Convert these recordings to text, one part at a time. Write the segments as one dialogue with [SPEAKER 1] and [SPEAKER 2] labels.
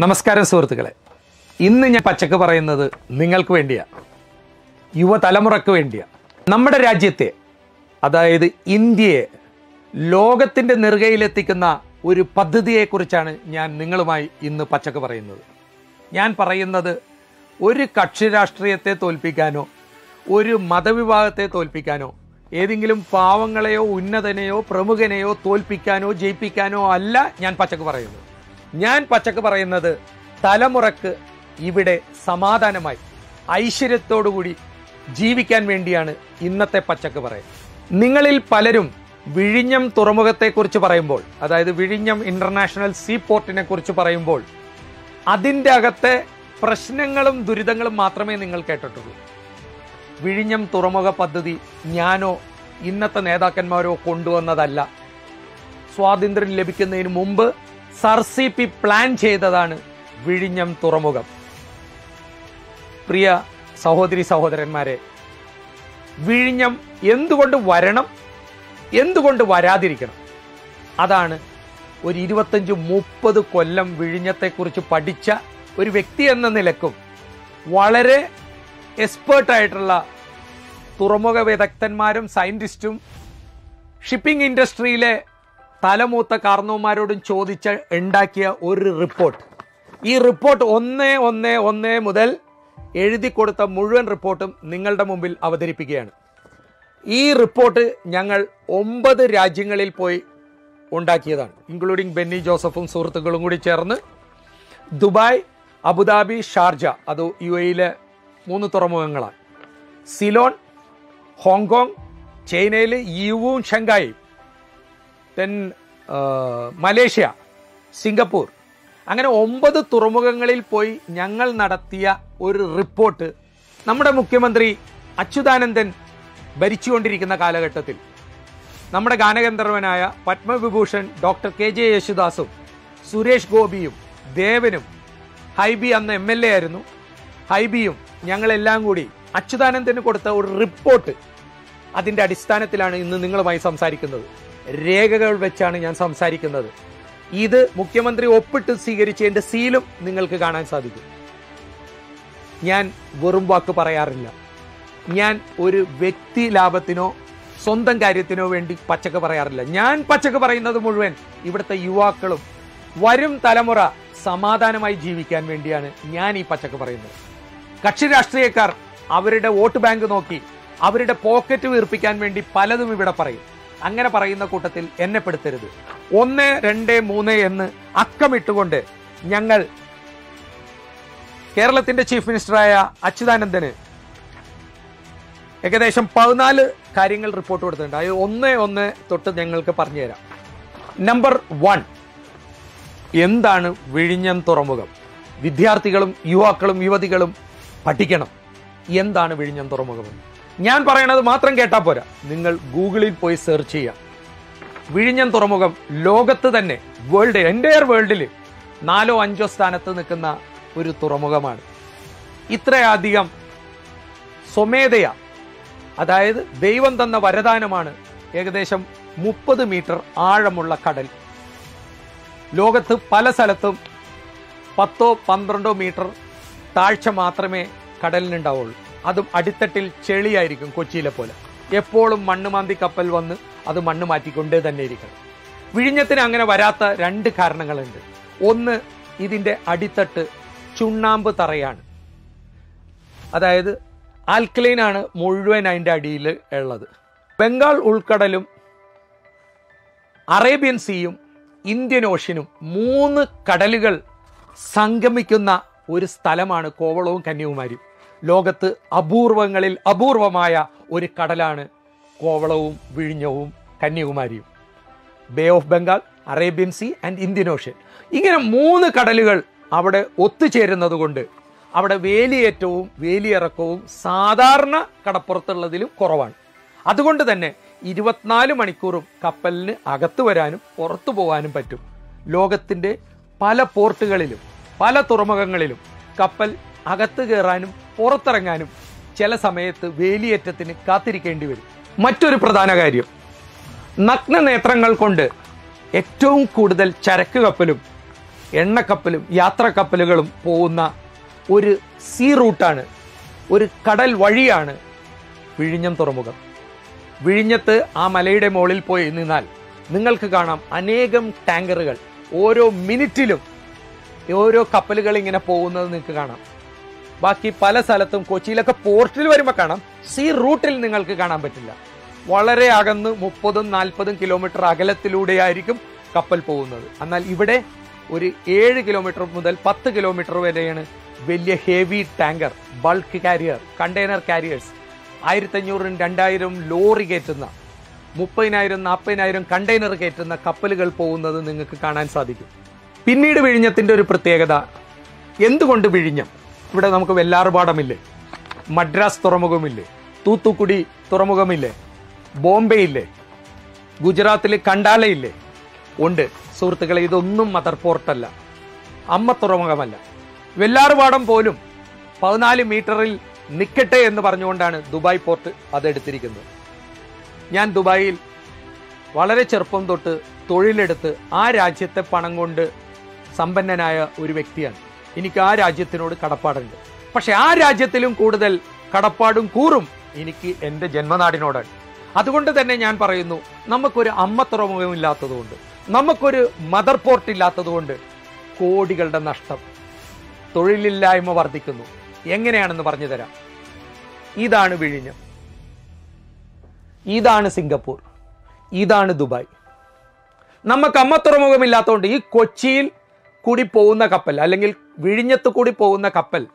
[SPEAKER 1] നമസ്കാരം സുഹൃത്തുക്കളെ ഇന്ന് ഞാൻ പച്ചക്ക് പറയുന്നത് നിങ്ങൾക്ക് വേണ്ടിയാ യുവതലമുറക്ക് വേണ്ടിയാ നമ്മുടെ രാജ്യത്തെ അതായത് ഇന്ത്യയെ ലോകത്തിൻ്റെ നെറുകയിലെത്തിക്കുന്ന ഒരു പദ്ധതിയെക്കുറിച്ചാണ് ഞാൻ നിങ്ങളുമായി ഇന്ന് പച്ചക്ക് പറയുന്നത് ഞാൻ പറയുന്നത് ഒരു കക്ഷി രാഷ്ട്രീയത്തെ തോൽപ്പിക്കാനോ ഒരു മതവിഭാഗത്തെ തോൽപ്പിക്കാനോ ഏതെങ്കിലും പാവങ്ങളെയോ ഉന്നതനെയോ പ്രമുഖനെയോ തോൽപ്പിക്കാനോ ജയിപ്പിക്കാനോ അല്ല ഞാൻ പച്ചക്ക് പറയുന്നത് ഞാൻ പച്ചക്ക് പറയുന്നത് തലമുറക്ക് ഇവിടെ സമാധാനമായി ഐശ്വര്യത്തോടുകൂടി ജീവിക്കാൻ വേണ്ടിയാണ് ഇന്നത്തെ പച്ചക്ക് പറയുന്നത് നിങ്ങളിൽ പലരും വിഴിഞ്ഞം തുറമുഖത്തെക്കുറിച്ച് പറയുമ്പോൾ അതായത് വിഴിഞ്ഞം ഇന്റർനാഷണൽ സീ പോർട്ടിനെ കുറിച്ച് പറയുമ്പോൾ അതിൻ്റെ അകത്തെ പ്രശ്നങ്ങളും ദുരിതങ്ങളും മാത്രമേ നിങ്ങൾ കേട്ടിട്ടുള്ളൂ വിഴിഞ്ഞം തുറമുഖ പദ്ധതി ഞാനോ ഇന്നത്തെ നേതാക്കന്മാരോ കൊണ്ടുവന്നതല്ല സ്വാതന്ത്ര്യം ലഭിക്കുന്നതിന് മുമ്പ് സർ സി പി പ്ലാൻ ചെയ്തതാണ് വിഴിഞ്ഞം തുറമുഖം പ്രിയ സഹോദരി സഹോദരന്മാരെ വിഴിഞ്ഞം എന്തുകൊണ്ട് വരണം എന്തുകൊണ്ട് വരാതിരിക്കണം അതാണ് ഒരു ഇരുപത്തഞ്ച് മുപ്പത് കൊല്ലം വിഴിഞ്ഞത്തെക്കുറിച്ച് പഠിച്ച ഒരു വ്യക്തി എന്ന നിലക്കും വളരെ എക്സ്പേർട്ടായിട്ടുള്ള തുറമുഖ വിദഗ്ധന്മാരും സയന്റിസ്റ്റും ഷിപ്പിംഗ് ഇൻഡസ്ട്രിയിലെ തലമൂത്ത കാർന്നവന്മാരോടും ചോദിച്ച് ഉണ്ടാക്കിയ ഒരു റിപ്പോർട്ട് ഈ റിപ്പോർട്ട് ഒന്ന് ഒന്ന് ഒന്ന് മുതൽ എഴുതി കൊടുത്ത മുഴുവൻ റിപ്പോർട്ടും നിങ്ങളുടെ മുമ്പിൽ അവതരിപ്പിക്കുകയാണ് ഈ റിപ്പോർട്ട് ഞങ്ങൾ ഒമ്പത് രാജ്യങ്ങളിൽ പോയി ഉണ്ടാക്കിയതാണ് ഇൻക്ലൂഡിംഗ് ബെന്നി ജോസഫും സുഹൃത്തുക്കളും കൂടി ചേർന്ന് ദുബായ് അബുദാബി ഷാർജ അത് യു എയിലെ മൂന്ന് തുറമുഖങ്ങളാണ് സിലോൺ ഹോങ്കോങ് ചൈനയിൽ യുവും ഷങ്കായും ദെൻ മലേഷ്യ സിംഗപ്പൂർ അങ്ങനെ ഒമ്പത് തുറമുഖങ്ങളിൽ പോയി ഞങ്ങൾ നടത്തിയ ഒരു റിപ്പോർട്ട് നമ്മുടെ മുഖ്യമന്ത്രി അച്യുതാനന്ദൻ ഭരിച്ചുകൊണ്ടിരിക്കുന്ന കാലഘട്ടത്തിൽ നമ്മുടെ ഗാനഗന്ധർവനായ പത്മവിഭൂഷൺ ഡോക്ടർ കെ ജെ യേശുദാസും സുരേഷ് ഗോപിയും ദേവനും ഹൈബി അന്ന് എം എൽ എ ആയിരുന്നു ഹൈബിയും ഞങ്ങളെല്ലാം കൂടി അച്യുതാനന്ദന് കൊടുത്ത ഒരു റിപ്പോർട്ട് അതിന്റെ അടിസ്ഥാനത്തിലാണ് ഇന്ന് നിങ്ങളുമായി സംസാരിക്കുന്നത് രേഖകൾ വെച്ചാണ് ഞാൻ സംസാരിക്കുന്നത് ഇത് മുഖ്യമന്ത്രി ഒപ്പിട്ട് സ്വീകരിച്ചതിന്റെ സീലും നിങ്ങൾക്ക് കാണാൻ സാധിക്കും ഞാൻ വെറും വാക്ക് പറയാറില്ല ഞാൻ ഒരു വ്യക്തി ലാഭത്തിനോ സ്വന്തം കാര്യത്തിനോ വേണ്ടി പച്ചക്ക് പറയാറില്ല ഞാൻ പച്ചക്ക് പറയുന്നത് മുഴുവൻ ഇവിടുത്തെ യുവാക്കളും വരും തലമുറ സമാധാനമായി ജീവിക്കാൻ വേണ്ടിയാണ് ഞാൻ ഈ പച്ചക്ക് പറയുന്നത് കക്ഷി രാഷ്ട്രീയക്കാർ അവരുടെ വോട്ട് ബാങ്ക് നോക്കി അവരുടെ പോക്കറ്റ് വീർപ്പിക്കാൻ വേണ്ടി പലതും ഇവിടെ പറയും അങ്ങനെ പറയുന്ന കൂട്ടത്തിൽ എന്നെ പെടുത്തരുത് ഒന്ന് രണ്ട് മൂന്ന് എന്ന് അക്കമിട്ടുകൊണ്ട് ഞങ്ങൾ കേരളത്തിന്റെ ചീഫ് മിനിസ്റ്ററായ അച്യുതാനന്ദന് ഏകദേശം പതിനാല് കാര്യങ്ങൾ റിപ്പോർട്ട് കൊടുത്തിട്ടുണ്ട് അത് ഒന്ന് ഒന്ന് തൊട്ട് ഞങ്ങൾക്ക് പറഞ്ഞുതരാം നമ്പർ വൺ എന്താണ് വിഴിഞ്ഞം തുറമുഖം വിദ്യാർത്ഥികളും യുവാക്കളും യുവതികളും പഠിക്കണം എന്താണ് വിഴിഞ്ഞം തുറമുഖം ഞാൻ പറയണത് മാത്രം കേട്ടാൽ പോരാ നിങ്ങൾ ഗൂഗിളിൽ പോയി സെർച്ച് ചെയ്യാം വിഴിഞ്ഞം തുറമുഖം ലോകത്ത് തന്നെ വേൾഡ് എൻ്റയർ വേൾഡിൽ നാലോ അഞ്ചോ സ്ഥാനത്ത് നിൽക്കുന്ന ഒരു തുറമുഖമാണ് ഇത്രയധികം സ്വമേധയ അതായത് ദൈവം തന്ന വരദാനമാണ് ഏകദേശം മുപ്പത് മീറ്റർ ആഴമുള്ള കടൽ ലോകത്ത് പല സ്ഥലത്തും പത്തോ പന്ത്രണ്ടോ മീറ്റർ താഴ്ച മാത്രമേ കടലിനുണ്ടാവുള്ളൂ അതും അടിത്തട്ടിൽ ചെളിയായിരിക്കും കൊച്ചിയിലെ പോലെ എപ്പോഴും മണ്ണ് മാന്തി കപ്പൽ വന്ന് അത് മണ്ണ് മാറ്റിക്കൊണ്ടേ തന്നെ ഇരിക്കണം വിഴിഞ്ഞത്തിന് അങ്ങനെ വരാത്ത രണ്ട് കാരണങ്ങളുണ്ട് ഒന്ന് ഇതിന്റെ അടിത്തട്ട് ചുണ്ണാമ്പ് തറയാണ് അതായത് ആൽക്കലൈൻ ആണ് മുഴുവൻ അതിൻ്റെ അടിയിൽ ഉള്ളത് ബംഗാൾ ഉൾക്കടലും അറേബ്യൻ സീയും ഇന്ത്യൻ ഓഷ്യനും മൂന്ന് കടലുകൾ സംഗമിക്കുന്ന ഒരു സ്ഥലമാണ് കോവളവും കന്യാകുമാരിയും ലോകത്ത് അപൂർവങ്ങളിൽ അപൂർവമായ ഒരു കടലാണ് കോവളവും വിഴിഞ്ഞവും കന്യാകുമാരിയും bay of Bengal Arabian sea and Indian ocean ഇങ്ങനെ മൂന്ന് കടലുകൾ അവിടെ ഒത്തുചേരുന്നത് കൊണ്ട് അവിടെ വേലിയേറ്റവും വേലിയിറക്കവും സാധാരണ കടപ്പുറത്തുള്ളതിലും കുറവാണ് അതുകൊണ്ട് തന്നെ ഇരുപത്തിനാല് മണിക്കൂറും കപ്പലിന് അകത്ത് വരാനും പുറത്തു പോകാനും പറ്റും ലോകത്തിൻ്റെ പല പോർട്ടുകളിലും പല തുറമുഖങ്ങളിലും കപ്പൽ അകത്ത് കയറാനും പുറത്തിറങ്ങാനും ചില സമയത്ത് വേലിയേറ്റത്തിന് കാത്തിരിക്കേണ്ടി വരും മറ്റൊരു പ്രധാന കാര്യം നഗ്ന നേത്രങ്ങൾ കൊണ്ട് ഏറ്റവും കൂടുതൽ ചരക്ക് കപ്പലും എണ്ണക്കപ്പലും യാത്രക്കപ്പലുകളും പോകുന്ന ഒരു സീ റൂട്ടാണ് ഒരു കടൽ വഴിയാണ് വിഴിഞ്ഞം തുറമുഖം വിഴിഞ്ഞത്ത് ആ മലയുടെ മുകളിൽ പോയി നിന്നാൽ നിങ്ങൾക്ക് കാണാം അനേകം ടാങ്കറുകൾ ഓരോ മിനിറ്റിലും ഓരോ കപ്പലുകൾ ഇങ്ങനെ പോകുന്നത് നിങ്ങൾക്ക് കാണാം ബാക്കി പല സ്ഥലത്തും കൊച്ചിയിലൊക്കെ പോർട്ടിൽ വരുമ്പോൾ കാണാം സീ റൂട്ടിൽ നിങ്ങൾക്ക് കാണാൻ പറ്റില്ല വളരെ അകന്ന് മുപ്പതും നാൽപ്പതും കിലോമീറ്റർ അകലത്തിലൂടെയായിരിക്കും കപ്പൽ പോകുന്നത് എന്നാൽ ഇവിടെ ഒരു ഏഴ് കിലോമീറ്റർ മുതൽ പത്ത് കിലോമീറ്റർ വരെയാണ് വലിയ heavy tanker bulk carrier container carriers ആയിരത്തഞ്ഞൂറും രണ്ടായിരം ലോറി കയറ്റുന്ന മുപ്പതിനായിരം നാൽപ്പതിനായിരം കണ്ടെയ്നർ കയറ്റുന്ന കപ്പലുകൾ പോകുന്നത് നിങ്ങൾക്ക് കാണാൻ സാധിക്കും പിന്നീട് വിഴിഞ്ഞത്തിന്റെ ഒരു പ്രത്യേകത എന്തുകൊണ്ട് വിഴിഞ്ഞം ഇവിടെ നമുക്ക് വെല്ലാറുപാടമില്ലേ മദ്രാസ് തുറമുഖമില്ലേ തൂത്തുക്കുടി തുറമുഖമില്ലേ ബോംബെ ഇല്ലേ ഗുജറാത്തിൽ കണ്ടാലയില്ലേ ഉണ്ട് സുഹൃത്തുക്കളെ ഇതൊന്നും മദർ പോർട്ടല്ല അമ്മ തുറമുഖമല്ല വെല്ലാറുപാടം പോലും പതിനാല് മീറ്ററിൽ നിൽക്കട്ടെ എന്ന് പറഞ്ഞുകൊണ്ടാണ് ദുബായ് പോർട്ട് അതെടുത്തിരിക്കുന്നത് ഞാൻ ദുബായിൽ വളരെ ചെറുപ്പം തൊട്ട് തൊഴിലെടുത്ത് ആ രാജ്യത്തെ പണം കൊണ്ട് സമ്പന്നനായ ഒരു വ്യക്തിയാണ് എനിക്ക് ആ രാജ്യത്തിനോട് കടപ്പാടുണ്ട് പക്ഷെ ആ രാജ്യത്തിലും കൂടുതൽ കടപ്പാടും കൂറും എനിക്ക് എൻ്റെ ജന്മനാടിനോടാണ് അതുകൊണ്ട് തന്നെ ഞാൻ പറയുന്നു നമുക്കൊരു അമ്മ തുറമുഖം ഇല്ലാത്തതുകൊണ്ട് നമുക്കൊരു മദർ പോർട്ട് ഇല്ലാത്തതുകൊണ്ട് കോടികളുടെ നഷ്ടം തൊഴിലില്ലായ്മ വർദ്ധിക്കുന്നു എങ്ങനെയാണെന്ന് പറഞ്ഞു തരാം ഇതാണ് വിഴിഞ്ഞം ഇതാണ് സിംഗപ്പൂർ ഇതാണ് ദുബായ് നമുക്ക് അമ്മ തുറമുഖമില്ലാത്തതുകൊണ്ട് ഈ കൊച്ചിയിൽ കൂടി പോകുന്ന കപ്പൽ അല്ലെങ്കിൽ വിഴിഞ്ഞത്ത് കൂടി പോകുന്ന കപ്പൽ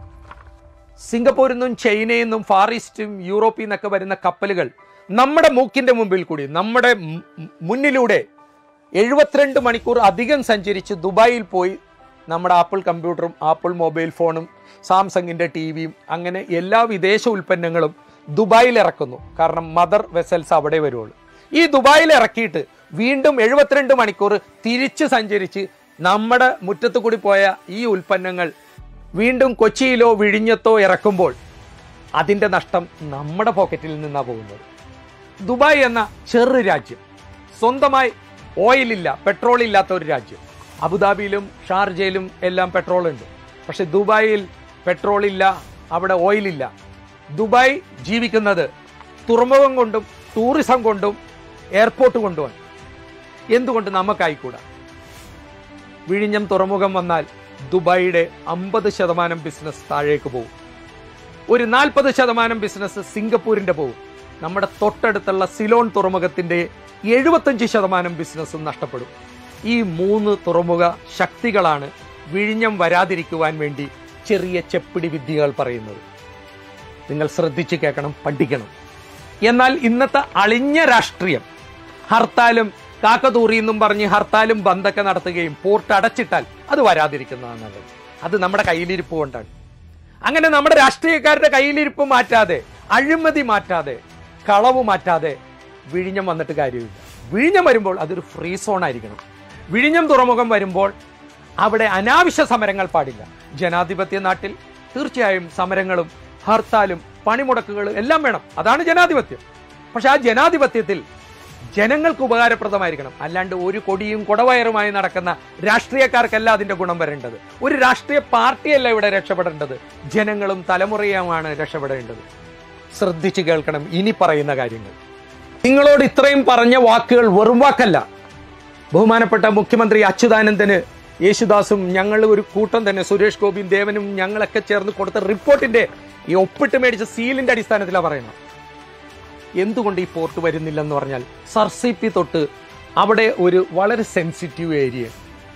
[SPEAKER 1] സിംഗപ്പൂരിൽ നിന്നും ചൈനയിൽ നിന്നും ഫാർ ഈസ്റ്റും യൂറോപ്പിൽ നിന്നൊക്കെ വരുന്ന കപ്പലുകൾ നമ്മുടെ മൂക്കിന്റെ മുമ്പിൽ കൂടി നമ്മുടെ മു- മുന്നിലൂടെ എഴുപത്തിരണ്ട് മണിക്കൂർ അധികം സഞ്ചരിച്ച് ദുബായിൽ പോയി നമ്മുടെ ആപ്പിൾ കമ്പ്യൂട്ടറും ആപ്പിൾ മൊബൈൽ ഫോണും സാംസങ്ങിന്റെ ടി വിയും അങ്ങനെ എല്ലാ വിദേശ ഉൽപ്പന്നങ്ങളും ദുബായിൽ ഇറക്കുന്നു കാരണം മദർ വെസൽസ് അവിടെ വരുള്ളൂ ഈ ദുബായിൽ ഇറക്കിയിട്ട് വീണ്ടും എഴുപത്തിരണ്ട് മണിക്കൂർ തിരിച്ച് സഞ്ചരിച്ച് നമ്മുടെ മുറ്റത്ത് കൂടി പോയ ഈ ഉൽപ്പന്നങ്ങൾ വീണ്ടും കൊച്ചിയിലോ വിഴിഞ്ഞത്തോ ഇറക്കുമ്പോൾ അതിന്റെ നഷ്ടം നമ്മുടെ പോക്കറ്റിൽ നിന്നാണ് പോകുന്നത് ദുബായ് എന്ന ചെറു രാജ്യം സ്വന്തമായി ഓയിലില്ല പെട്രോൾ ഇല്ലാത്ത ഒരു രാജ്യം അബുദാബിയിലും ഷാർജയിലും എല്ലാം പെട്രോൾ ഉണ്ട് പക്ഷെ ദുബായിൽ പെട്രോൾ ഇല്ല അവിടെ ഓയിലില്ല ദുബായ് ജീവിക്കുന്നത് തുറമുഖം കൊണ്ടും ടൂറിസം കൊണ്ടും എയർപോർട്ട് കൊണ്ടുമാണ് എന്തുകൊണ്ട് നമുക്കായിക്കൂടാ വിഴിഞ്ഞം തുറമുഖം വന്നാൽ ദുബായിയുടെ അമ്പത് ശതമാനം ബിസിനസ് താഴേക്ക് പോകും ഒരു നാൽപ്പത് ശതമാനം ബിസിനസ് സിംഗപ്പൂരിന്റെ പോകും നമ്മുടെ തൊട്ടടുത്തുള്ള സിലോൺ തുറമുഖത്തിന്റെ എഴുപത്തഞ്ച് ശതമാനം ബിസിനസ്സും നഷ്ടപ്പെടും ഈ മൂന്ന് തുറമുഖ ശക്തികളാണ് വിഴിഞ്ഞം വരാതിരിക്കുവാൻ വേണ്ടി ചെറിയ ചെപ്പിടി വിദ്യകൾ പറയുന്നത് നിങ്ങൾ ശ്രദ്ധിച്ച് കേൾക്കണം പഠിക്കണം എന്നാൽ ഇന്നത്തെ അളിഞ്ഞ രാഷ്ട്രീയം ഹർത്താലും കാക്കതൂറി എന്നും പറഞ്ഞ് ഹർത്താലും ബന്ദൊക്കെ നടത്തുകയും പോർട്ട് അടച്ചിട്ടാൽ അത് വരാതിരിക്കുന്നതാണ് നല്ലത് അത് നമ്മുടെ കയ്യിലിരിപ്പ് കൊണ്ടാണ് അങ്ങനെ നമ്മുടെ രാഷ്ട്രീയക്കാരുടെ കയ്യിലിരിപ്പ് മാറ്റാതെ അഴിമതി മാറ്റാതെ കളവ് മാറ്റാതെ വിഴിഞ്ഞം വന്നിട്ട് കാര്യമില്ല വിഴിഞ്ഞം വരുമ്പോൾ അതൊരു ഫ്രീ സോൺ ആയിരിക്കണം വിഴിഞ്ഞം തുറമുഖം വരുമ്പോൾ അവിടെ അനാവശ്യ സമരങ്ങൾ പാടില്ല ജനാധിപത്യ നാട്ടിൽ തീർച്ചയായും സമരങ്ങളും ഹർത്താലും പണിമുടക്കുകളും എല്ലാം വേണം അതാണ് ജനാധിപത്യം പക്ഷെ ആ ജനാധിപത്യത്തിൽ ജനങ്ങൾക്ക് ഉപകാരപ്രദമായിരിക്കണം അല്ലാണ്ട് ഒരു കൊടിയും കൊടവയറുമായി നടക്കുന്ന രാഷ്ട്രീയക്കാർക്കല്ല അതിന്റെ ഗുണം വരേണ്ടത് ഒരു രാഷ്ട്രീയ പാർട്ടിയല്ല ഇവിടെ രക്ഷപ്പെടേണ്ടത് ജനങ്ങളും തലമുറയുമാണ് രക്ഷപ്പെടേണ്ടത് ശ്രദ്ധിച്ചു കേൾക്കണം ഇനി പറയുന്ന കാര്യങ്ങൾ നിങ്ങളോട് ഇത്രയും പറഞ്ഞ വാക്കുകൾ വെറും വാക്കല്ല ബഹുമാനപ്പെട്ട മുഖ്യമന്ത്രി അച്യുതാനന്ദന് യേശുദാസും ഞങ്ങൾ ഒരു കൂട്ടം തന്നെ സുരേഷ് ഗോപിയും ദേവനും ഞങ്ങളൊക്കെ ചേർന്ന് കൊടുത്ത റിപ്പോർട്ടിന്റെ ഈ ഒപ്പിട്ട് മേടിച്ച സീലിന്റെ അടിസ്ഥാനത്തിലാണ് പറയുന്നത് എന്തുകൊണ്ട് ഈ പോർട്ട് വരുന്നില്ലെന്ന് പറഞ്ഞാൽ സർസിപ്പി തൊട്ട് അവിടെ ഒരു വളരെ സെൻസിറ്റീവ് ഏരിയ